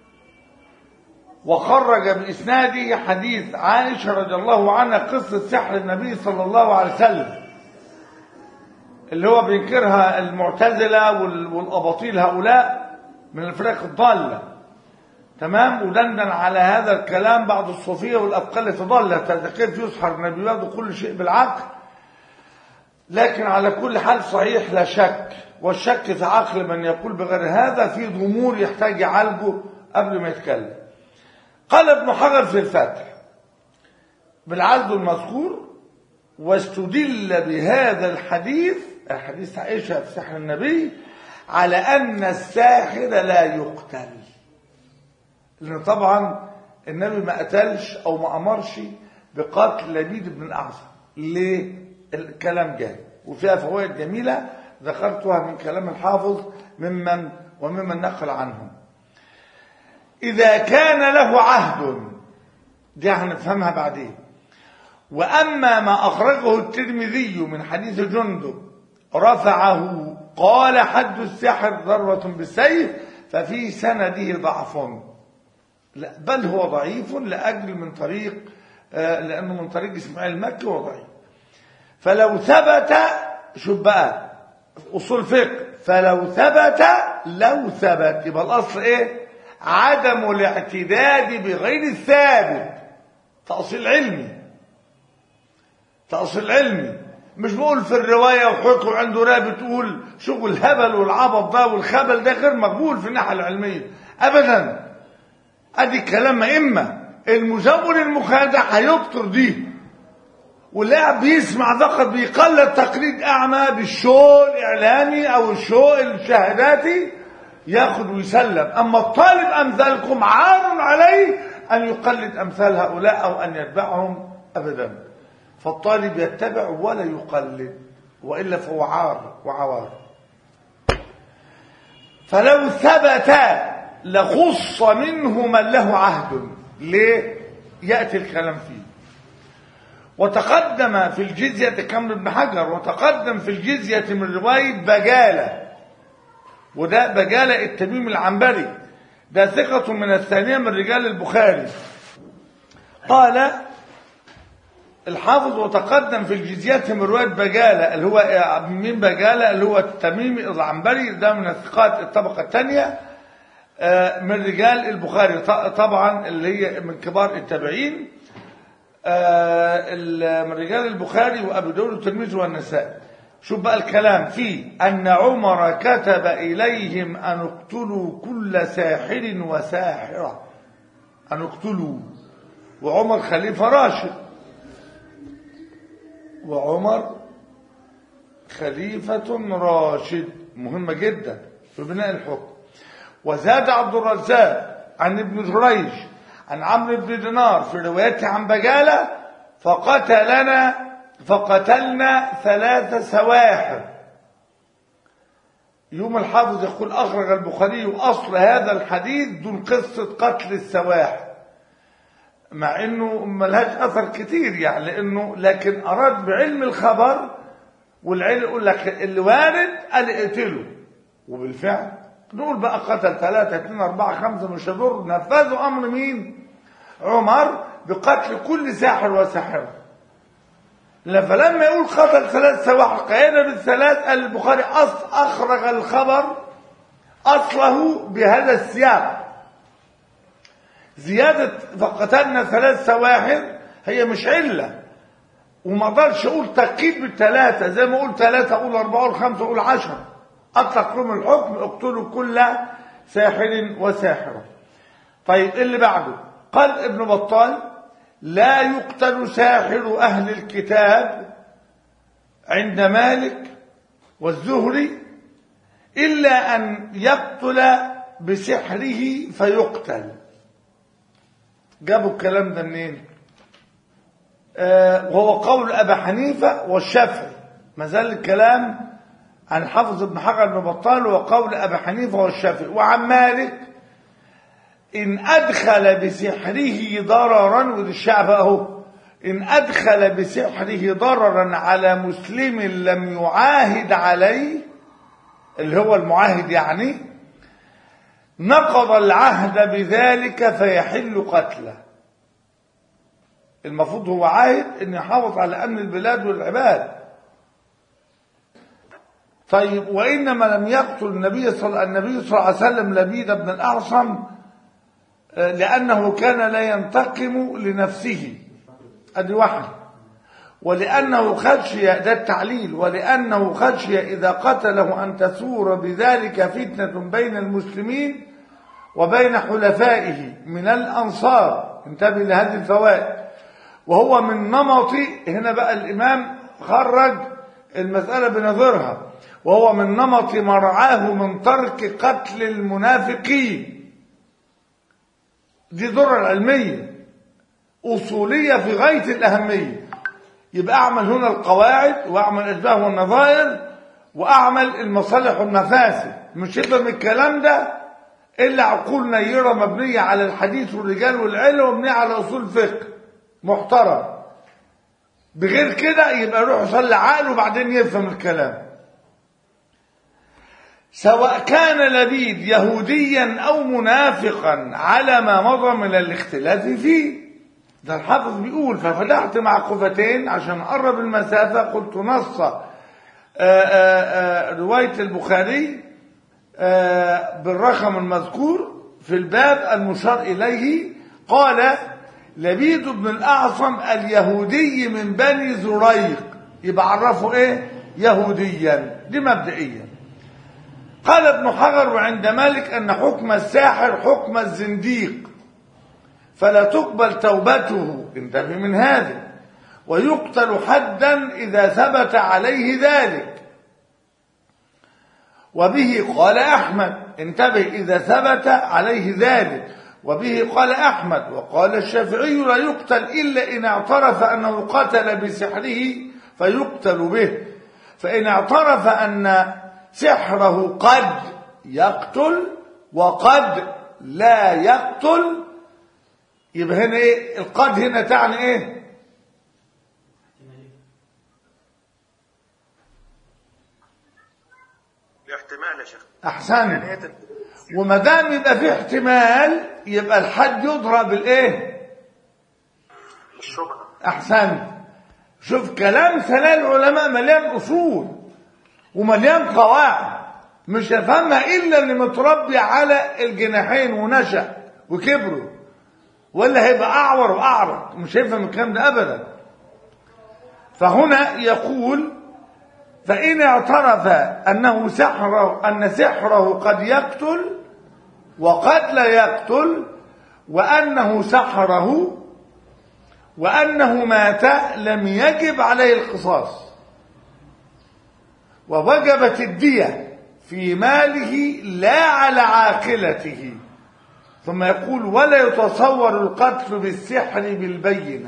A: وخرج بإسناده حديث عائشة رضي الله عنها قصة سحر النبي صلى الله عليه وسلم اللي هو بينكرها المعتزلة وال- والأباطيل هؤلاء من الفرق الضالة تمام ودندن على هذا الكلام بعض الصوفية والأبقال التي ضلت كيف يسحر النبي وكل شيء بالعقل لكن على كل حال صحيح لا شك والشك في عقل من يقول بغير هذا في ضمور يحتاج يعالجه قبل ما يتكلم قال ابن حجر في الفتح بالعدد المذكور واستدل بهذا الحديث حديث عائشة في سحر النبي على أن الساحر لا يقتل لأن طبعا النبي ما قتلش أو ما أمرش بقتل لبيد بن الأعصم ليه؟ الكلام جاي وفيها فوائد جميلة ذكرتها من كلام الحافظ ممن وممن نقل عنهم إذا كان له عهد دي هنفهمها بعدين وأما ما أخرجه الترمذي من حديث جندب رفعه قال حد السحر ضربة بالسيف ففي سنده ضعف لا بل هو ضعيف لأجل من طريق آه، لأنه من طريق إسماعيل المكي هو ضعيف فلو ثبت شوف بقى أصول فقه فلو ثبت لو ثبت يبقى الأصل إيه عدم الاعتداد بغير الثابت تأصيل علمي تأصيل علمي مش بقول في الرواية وحكم عنده رأي بتقول شغل الهبل والعبط ده والخبل ده غير مقبول في الناحية العلمية أبدا أدي كلام إما المزور المخادع هيبطر دي واللاعب بيسمع فقط بيقلد تقليد أعمى بالشو الإعلامي أو الشو الشهاداتي ياخد ويسلم أما الطالب أمثالكم عار عليه أن يقلد أمثال هؤلاء أو أن يتبعهم أبدا فالطالب يتبع ولا يقلد وإلا فهو عار وعوار فلو ثبت لخص منه من له عهد ليه يأتي الكلام فيه وتقدم في الجزية كم ابن حجر وتقدم في الجزية من رواية بجالة وده بجالة التميم العنبري ده ثقة من الثانية من رجال البخاري قال الحافظ وتقدم في الجزيات من رواية بجالة اللي هو من بجالة اللي هو التميم العنبري ده من الثقات الطبقة الثانية من رجال البخاري طبعا اللي هي من كبار التابعين من رجال البخاري وابو داود والترمذي والنسائي شوف بقى الكلام فيه ان عمر كتب اليهم ان اقتلوا كل ساحر وساحره ان اقتلوا وعمر خليفه راشد وعمر خليفه راشد مهمه جدا في بناء الحكم وزاد عبد الرزاق عن ابن جريج عن عمرو بن دينار في روايته عن بجالة فقتلنا فقتلنا ثلاث سواحر يوم الحافظ يقول أخرج البخاري أصل هذا الحديث دون قصة قتل السواحر مع انه ملهاش اثر كتير يعني لانه لكن اراد بعلم الخبر والعلم يقول لك اللي وارد قال اقتله وبالفعل نقول بقى قتل ثلاثة اثنين أربعة خمسة مش هضر نفذوا أمر مين؟ عمر بقتل كل ساحر وساحرة فلما يقول قتل ثلاث سواحر قيادة بالثلاث قال البخاري أص أخرج الخبر أصله بهذا السياق زيادة فقتلنا ثلاث سواحر هي مش علة وما اقدرش اقول تقييد بالثلاثة زي ما اقول ثلاثة اقول أربعة اقول خمسة اقول عشرة أطلق لهم الحكم اقتلوا كل ساحر وساحرة طيب اللي بعده قال ابن بطال لا يقتل ساحر أهل الكتاب عند مالك والزهري إلا أن يقتل بسحره فيقتل جابوا الكلام ده منين آه وهو قول أبا حنيفة والشافعي ما زال الكلام عن حافظ ابن حجر بن بطال وقول أبي حنيفة والشافعي وعن مالك إن أدخل بسحره ضررا ودي الشعب أهو إن أدخل بسحره ضررا على مسلم لم يعاهد عليه اللي هو المعاهد يعني نقض العهد بذلك فيحل قتله المفروض هو عاهد ان يحافظ على امن البلاد والعباد طيب وإنما لم يقتل النبي صلى النبي صلى الله عليه وسلم لبيد بن الأعصم لأنه كان لا ينتقم لنفسه أدي واحد ولأنه خشي ده التعليل ولأنه خشي إذا قتله أن تثور بذلك فتنة بين المسلمين وبين حلفائه من الأنصار انتبه لهذه الفوائد وهو من نمط هنا بقى الإمام خرج المسألة بنظرها وهو من نمط مرعاه من ترك قتل المنافقين دي ضرر علمية أصولية في غاية الأهمية يبقى أعمل هنا القواعد وأعمل الأشباه والنظائر وأعمل المصالح والمفاسد مش يبقى من الكلام ده إلا عقول نيرة مبنية على الحديث والرجال والعلم ومبنية على أصول فقه محترم بغير كده يبقى يروح يصلي عقله وبعدين يفهم الكلام سواء كان لبيد يهوديا او منافقا على ما مضى من الاختلاف فيه ده الحافظ بيقول ففتحت مع قفتين عشان اقرب المسافه قلت نص روايه البخاري بالرقم المذكور في الباب المشار إليه قال لبيد بن الأعصم اليهودي من بني زريق يبقى عرفه ايه يهوديا دي مبدئيا قال ابن حجر وعند مالك أن حكم الساحر حكم الزنديق فلا تقبل توبته انتبه من هذا ويقتل حدا إذا ثبت عليه ذلك وبه قال أحمد انتبه إذا ثبت عليه ذلك وبه قال أحمد وقال الشافعي لا يقتل إلا إن اعترف أنه قتل بسحره فيقتل به فإن اعترف أن سحره قد يقتل وقد لا يقتل يبقى هنا ايه القد هنا تعني ايه
B: الاحتمال يا شيخ
A: احسن
B: يعني هي تت-
A: وما دام يبقى في احتمال يبقى الحد يضرب بالايه
B: الشبهة
A: احسن شوف كلام ثناء العلماء مليان اصول ومليان قواعد مش هفهمها الا اللي متربي على الجناحين ونشا وكبروا ولا هيبقى اعور واعرض مش هيفهم الكلام ده ابدا فهنا يقول فإن اعترف أنه سحره أن سحره قد يقتل وقد لا يقتل وأنه سحره وأنه مات لم يجب عليه القصاص ووجبت الدية في ماله لا على عاقلته ثم يقول ولا يتصور القتل بالسحر بالبينة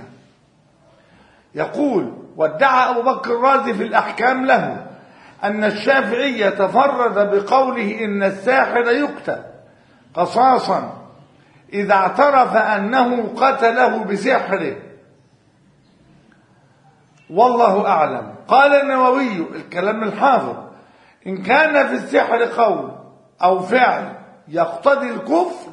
A: يقول وادعى أبو بكر الرازي في الأحكام له أن الشافعي تفرد بقوله إن الساحر يقتل قصاصا إذا اعترف أنه قتله بسحره والله أعلم قال النووي الكلام الحافظ إن كان في السحر قول أو فعل يقتضي الكفر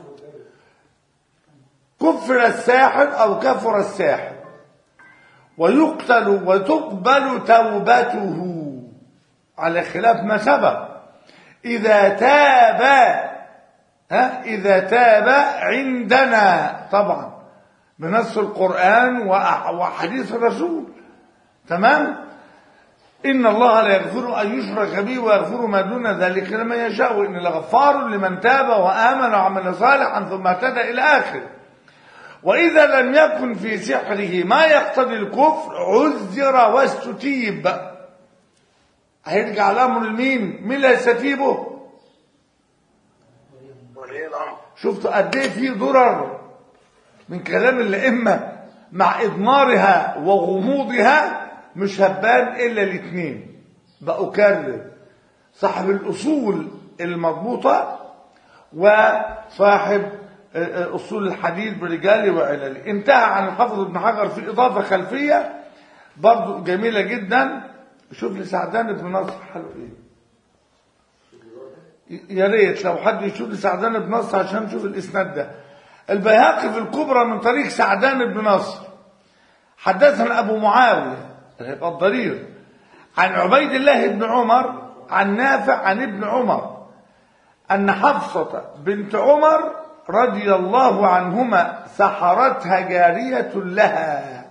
A: كفر الساحر أو كفر الساحر ويقتل وتقبل توبته على خلاف ما سبق إذا تاب ها إذا تاب عندنا طبعا بنص القرآن وأح- وحديث الرسول تمام إن الله لا يغفر أن يشرك به ويغفر ما دون ذلك لمن يشاء وإن لغفار لمن تاب وآمن وعمل صالحا ثم اهتدى إلى آخره وإذا لم يكن في سحره ما يقتضي الكفر عذر واستتيب هيرجع الأمر لمين؟ مين اللي هيستتيبه؟
B: ولي الأمر
A: شفتوا قد ايه في ضرر من كلام الأئمة مع إضمارها وغموضها مش هتبان إلا الاثنين بأكرر صاحب الأصول المضبوطة وصاحب آه، آه، أصول الحديث برجاله وعلله انتهى عن الحافظ ابن حجر في إضافة خلفية برضو جميلة جدا شوف لي سعدان بن نصر حلو إيه يا ريت لو حد يشوف لي سعدان بن نصر عشان نشوف الاسناد ده البيهقي في الكبرى من طريق سعدان بن نصر حدثنا ابو معاويه هيبقى الضرير عن عبيد الله بن عمر عن نافع عن ابن عمر ان حفصه بنت عمر رضي الله عنهما سحرتها جاريه لها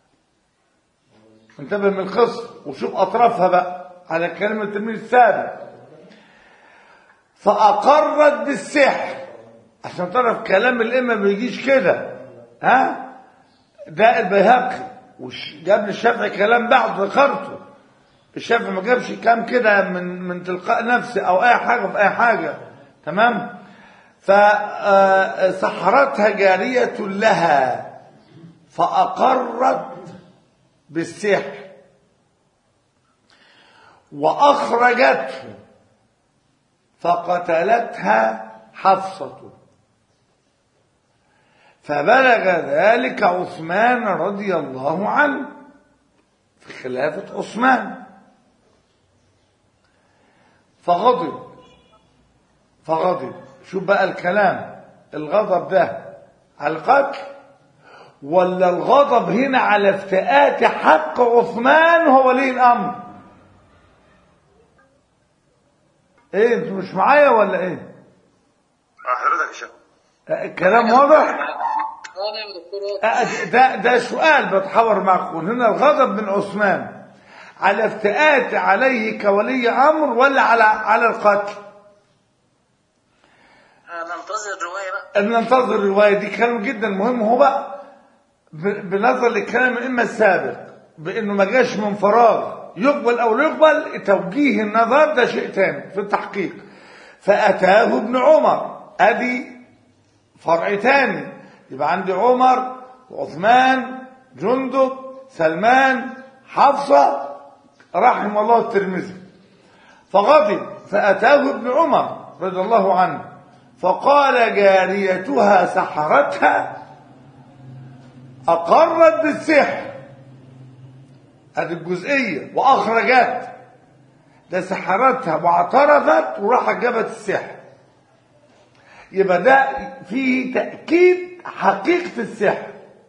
A: انتبه من القصه وشوف اطرافها بقى على كلمه التلميذ السابق فأقرت بالسحر عشان تعرف كلام الأمة ما بيجيش كده ها ده البيهقي وجاب الشافعي كلام بعد ذكرته الشافعي ما جابش كلام كده من من تلقاء نفسه او اي حاجه في اي حاجه تمام فسحرتها جارية لها فأقرت بالسحر وأخرجته فقتلتها حفصة فبلغ ذلك عثمان رضي الله عنه في خلافة عثمان فغضب فغضب شوف بقى الكلام الغضب ده على القتل ولا الغضب هنا على افتئات حق عثمان هو ولي الامر ايه انتوا مش معايا ولا ايه
B: اه حضرتك يا شيخ
A: آه، الكلام واضح
C: اه نعم يا دكتور واضح.
A: آه، ده ده سؤال بتحاور معكم هنا الغضب من عثمان على افتئات عليه كولي امر ولا على على القتل
C: آه، ننتظر الرواية بقى
A: ان ننتظر الروايه دي كلام جدا مهم هو بقى ب- بنظر للكلام الائمه السابق بانه ما جاش من فراغ يقبل او لا يقبل توجيه النظر ده شيء تاني في التحقيق فاتاه ابن عمر ادي فرع تاني يبقى عندي عمر وعثمان جندب سلمان حفصه رحم الله الترمذي فغضب فأتاه ابن عمر رضي الله عنه فقال جاريتها سحرتها أقرت بالسحر هذه الجزئية وأخرجت ده سحرتها واعترفت وراحت جابت السحر يبقى ده فيه تأكيد حقيقة السحر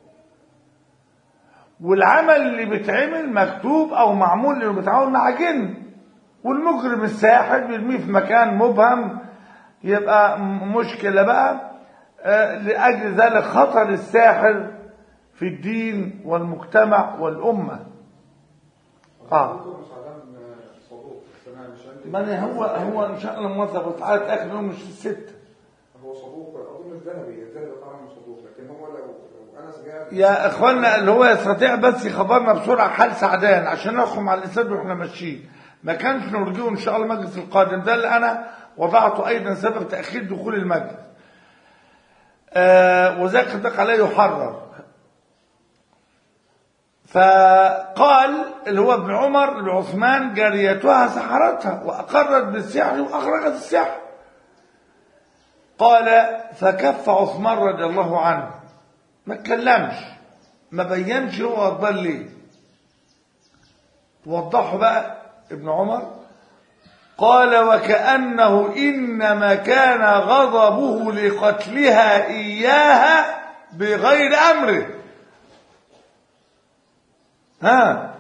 A: والعمل اللي بيتعمل مكتوب او معمول اللي بيتعامل مع جن والمجرم الساحر بيرميه في مكان مبهم يبقى م- مشكلة بقى آه، لأجل ذلك خطر الساحر في الدين والمجتمع والأمة اه
D: دكتور مش عدم صدوق بس انا مش عندي
A: ما أنا هو هو ان شاء الله موظف تعالى اتاكد انه مش الست
D: هو صدوق اظن الذهبي الذهبي طبعا مش صدوق لكن هو لو لو انا سمعت
A: يا اخوانا اللي هو يستطيع بس يخبرنا بسرعه حال سعدان عشان نحكم على الاسناد واحنا ماشيين ما كانش نرجوه ان شاء الله المجلس القادم ده اللي انا وضعته ايضا سبب تاخير دخول المجلس آه وذاك الدق عليه يحرر فقال اللي هو ابن عمر لعثمان جاريتها سحرتها واقرت بالسحر واخرجت السحر قال فكف عثمان رضي الله عنه ما اتكلمش ما بينش هو غضبان ليه وضحه بقى ابن عمر قال وكأنه إنما كان غضبه لقتلها إياها بغير أمره ها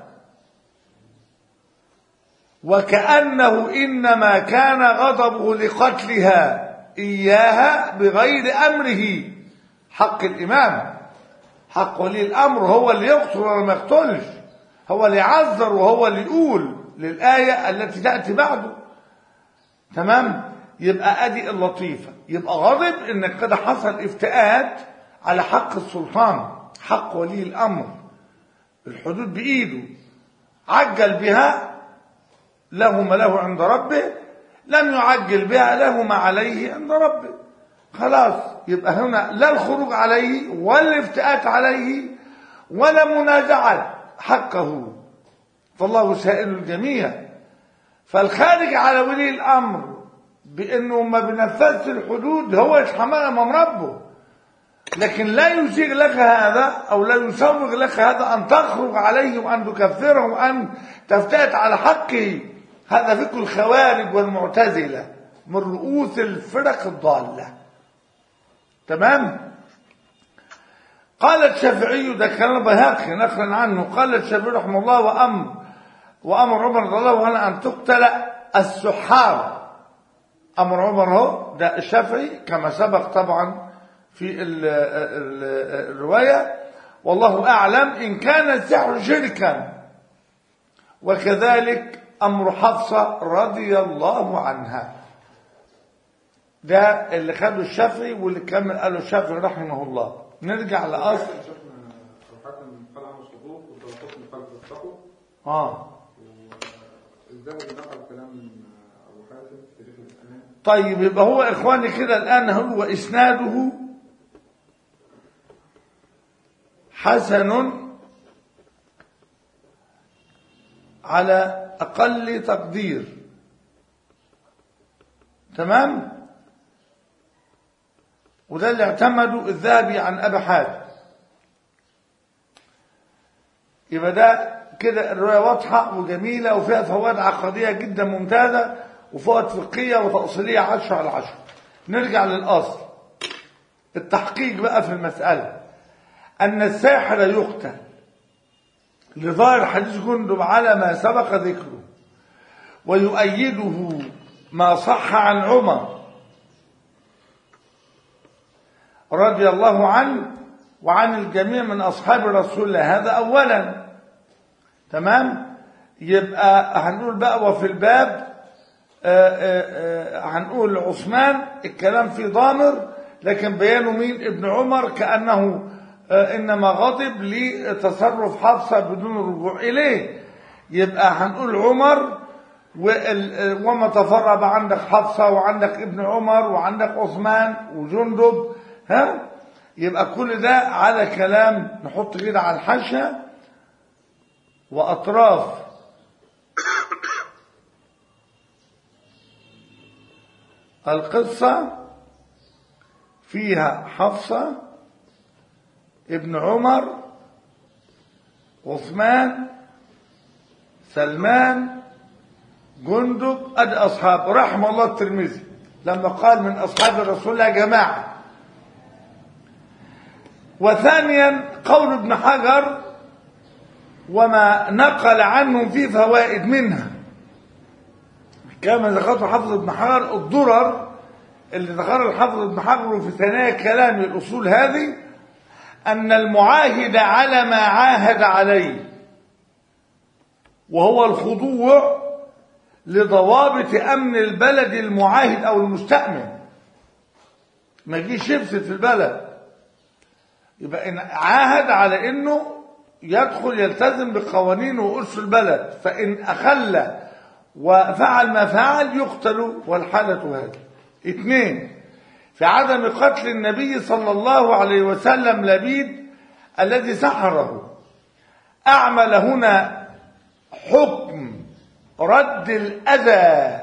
A: وكأنه إنما كان غضبه لقتلها إياها بغير أمره حق الإمام حق ولي الأمر هو اللي يقتل ولا ما يقتلش هو اللي يعذر وهو اللي يقول للآية التي تأتي بعده تمام يبقى أدي اللطيفة يبقى غضب إن كده حصل افتئات على حق السلطان حق ولي الأمر الحدود بإيده عجل بها له ما له عند ربه لم يعجل بها له ما عليه عند ربه خلاص يبقى هنا لا الخروج عليه ولا الافتئات عليه ولا منازعة حقه فالله سائل الجميع فالخارج على ولي الأمر بأنه ما بنفذش الحدود هو يتحملها أمام ربه لكن لا يزيغ لك هذا أو لا يسوغ لك هذا أن تخرج عليه وأن تكفره وأن تفتات على حقه هذا فكر الخوارج والمعتزلة من رؤوس الفرق الضالة تمام قال الشافعي ده كلام بهاقي نقلا عنه قال الشافعي رحمه الله وأمر وأمر عمر رضي الله عنه أن تقتل السحار أمر عمر هو ده الشافعي كما سبق طبعا في ال ال الرواية والله أعلم إن كان السحر شركا وكذلك أمر حفصة رضي الله عنها ده اللي خده الشافعي واللي كمل قاله الشافعي رحمه الله نرجع لأصل
D: شفنا الحاكم قال عنه صدوق والدراسات مخالفة التقوى
A: آه
D: الذهبي نقل كلام ابو حاتم في تاريخ الاسلام
A: طيب يبقى هو إخواني كده الآن هو إسناده حسن على أقل تقدير تمام وده اللي اعتمده الذهبي عن أبي حاتم يبقى ده كده الرواية واضحة وجميلة وفيها فوائد عقدية جدا ممتازة وفوائد فقهية وتأصيلية عشرة على عشرة نرجع للأصل التحقيق بقى في المسألة أن الساحر يقتل لظاهر حديث جندب على ما سبق ذكره ويؤيده ما صح عن عمر رضي الله عنه وعن الجميع من أصحاب رسول الله هذا أولا تمام يبقى هنقول بقى وفي الباب آه، آه، آه، هنقول عثمان الكلام فيه ضامر لكن بيانه مين ابن عمر كأنه آه، إنما غضب لتصرف حفصة بدون الرجوع إليه يبقى هنقول عمر وال- وما تفرب عندك حفصة وعندك ابن عمر وعندك عثمان وجندب ها يبقى كل ده على كلام نحط كده على الحاشية وأطراف القصة فيها حفصة ابن عمر عثمان سلمان جندب ادي اصحاب رحم الله الترمذي لما قال من اصحاب الرسول يا جماعه وثانيا قول ابن حجر وما نقل عنهم في فوائد منها كما ذكرته حافظ ابن حجر الضرر اللي ذكر الحافظ ابن حجر في ثنايا كلام الاصول هذه ان المعاهد على ما عاهد عليه وهو الخضوع لضوابط امن البلد المعاهد او المستأمن ما يجيش يفسد في البلد يبقى إن عاهد على انه يدخل يلتزم بقوانين وأسس البلد فإن أخل وفعل ما فعل يقتل والحالة هذه اثنين في عدم قتل النبي صلى الله عليه وسلم لبيد الذي سحره أعمل هنا حكم رد الأذى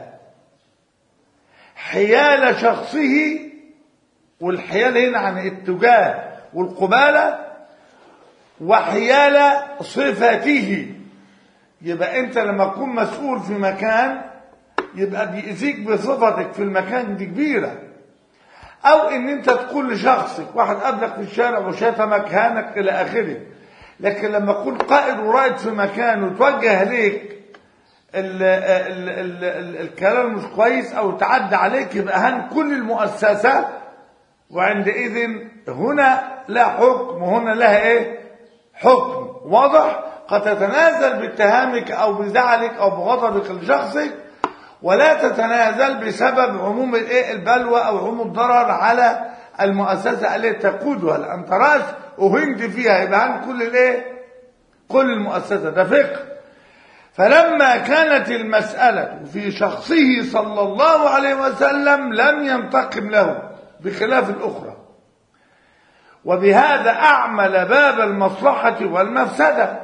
A: حيال شخصه والحيال هنا عن الاتجاه والقبالة وحيال صفته يبقى انت لما تكون مسؤول في مكان يبقى بيأذيك بصفتك في المكان دي كبيرة او ان انت تقول لشخصك واحد قابلك في الشارع وشتمك هانك الى اخره لكن لما تكون قائد ورائد في مكان وتوجه ليك ال ال ال ال الكلام مش كويس او تعدى عليك يبقى هان كل المؤسسة وعندئذ هنا لا حكم وهنا لها ايه حكم واضح قد تتنازل باتهامك او بزعلك او بغضبك لشخصك ولا تتنازل بسبب عموم الايه البلوى او عموم الضرر على المؤسسه التي تقودها لان راس اهنت فيها يبقى عن كل الايه كل المؤسسه ده فقه فلما كانت المساله في شخصه صلى الله عليه وسلم لم ينتقم له بخلاف الاخرى وبهذا اعمل باب المصلحه والمفسده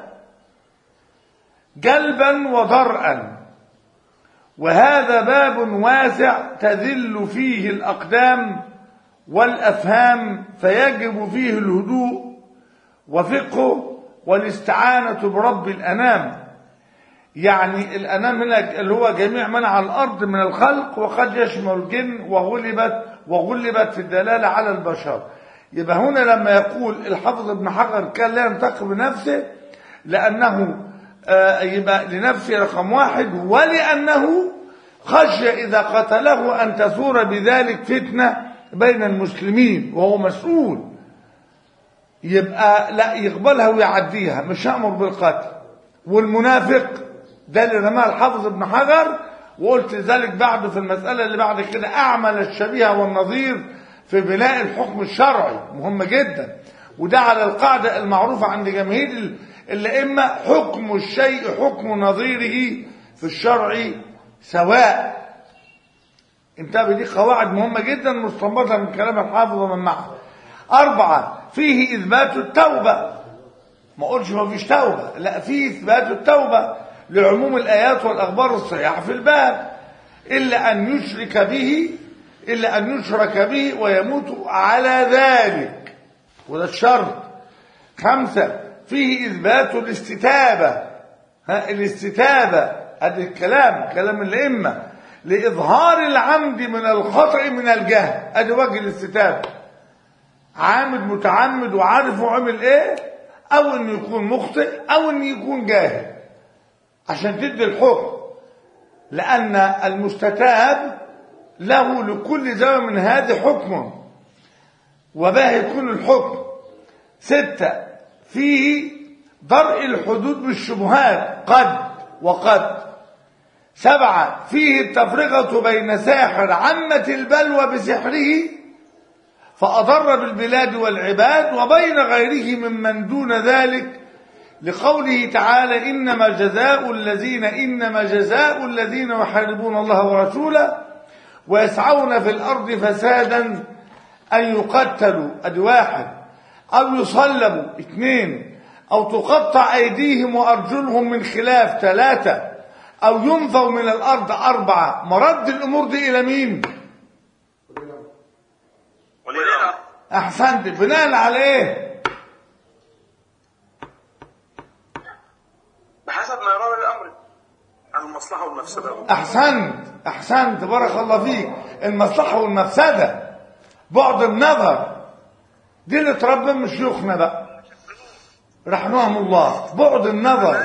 A: جلبا وضرءا وهذا باب واسع تذل فيه الأقدام والأفهام فيجب فيه الهدوء وفقه والاستعانة برب الأنام يعني الأنام هنا اللي هو جميع من على الأرض من الخلق وقد يشمل الجن وغلبت وغلبت في الدلالة على البشر يبقى هنا لما يقول الحافظ ابن حجر كان لا ينتقم بنفسه لأنه يبقى لنفسه رقم واحد ولأنه خشي إذا قتله أن تثور بذلك فتنة بين المسلمين وهو مسؤول يبقى لا يقبلها ويعديها مش هأمر بالقتل والمنافق ده اللي رماه الحافظ ابن حجر وقلت ذلك بعد في المسألة اللي بعد كده أعمل الشبيه والنظير في بناء الحكم الشرعي مهم جدا وده على القاعدة المعروفة عند جماهير الأئمة حكم الشيء حكم نظيره في الشرع سواء انتبه دي قواعد مهمة جدا مستنبطة من كلام الحافظ ومن معه أربعة فيه إثبات التوبة ما أقولش ما فيش توبة لا فيه إثبات التوبة لعموم الآيات والأخبار الصحيحة في الباب إلا أن يشرك به إلا أن يشرك به ويموت على ذلك وده الشرط خمسة فيه إثبات الاستتابة ها الاستتابة هذا الكلام كلام الأئمة لإظهار العمد من الخطأ من الجهل ادي وجه الاستتابة عامد متعمد وعارف وعمل ايه او انه يكون مخطئ او انه يكون جاهل عشان تدي الحكم لان المستتاب له لكل زمن من هذه حكم وبها يكون الحكم ستة فيه درء الحدود بالشبهات قد وقد سبعة فيه التفرقة بين ساحر عمة البلوى بسحره فأضر بالبلاد والعباد وبين غيره ممن دون ذلك لقوله تعالى إنما جزاء الذين إنما جزاء الذين يحاربون الله ورسوله ويسعون في الأرض فسادا أن يقتلوا أدي واحد أو يصلبوا اثنين أو تقطع أيديهم وأرجلهم من خلاف ثلاثة أو ينفوا من الأرض أربعة مرد الأمور دي إلى مين
B: ولي الأمر
A: أحسنت بناء على إيه
B: بحسب ما يرى الأمر عن المصلحة والمفسدة
A: أحسنت أحسنت بارك الله فيك المصلحة والمفسدة بعد النظر دي اللي اتربى من شيوخنا بقى رحمهم الله بعد النظر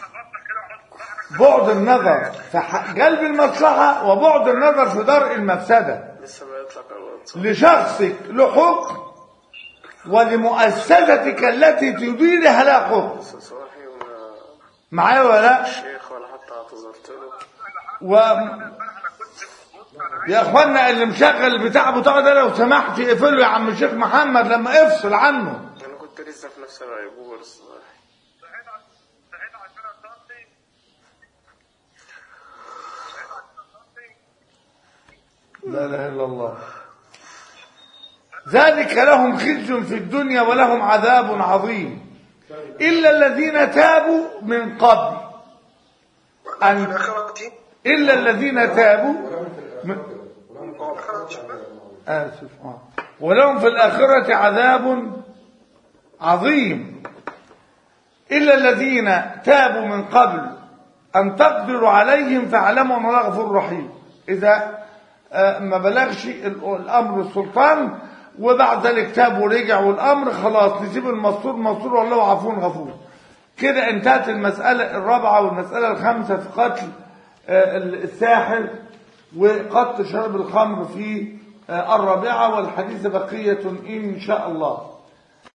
A: بعد النظر في ح- قلب المصلحة وبعد النظر في درء المفسدة
B: لسه ما يطلق الواتس
A: لشخصك له حكم ولمؤسستك التي تديرها لها حكم
B: صاحي ولا
A: معايا ولا لا؟
B: شيخ ولا حتى اعتذرت له
A: و يا اخوانا اللي مشغل البتاع بتاعه ده لو سمحت اقفله يا عم الشيخ محمد لما افصل عنه
B: انا كنت لسه في نفس العيبور صاحي
A: لا اله الا الله ذلك لهم خزي في الدنيا ولهم عذاب عظيم الا الذين تابوا من قبل ان
B: الآخرة
A: الا الذين تابوا من
B: الآخرة
A: آسف آه. ولهم في الآخرة عذاب عظيم إلا الذين تابوا من قبل أن تقدروا عليهم فاعلموا أن الله غفور رحيم إذا آه، ما بلغش ال- الأمر السلطان وبعد ذلك تاب ورجع والأمر خلاص نسيب المستور مستور والله عفو غفور كده انتهت المسألة الرابعة والمسألة الخامسة في قتل آه، الساحر وقتل شرب الخمر في آه، الرابعة والحديث بقية إن شاء الله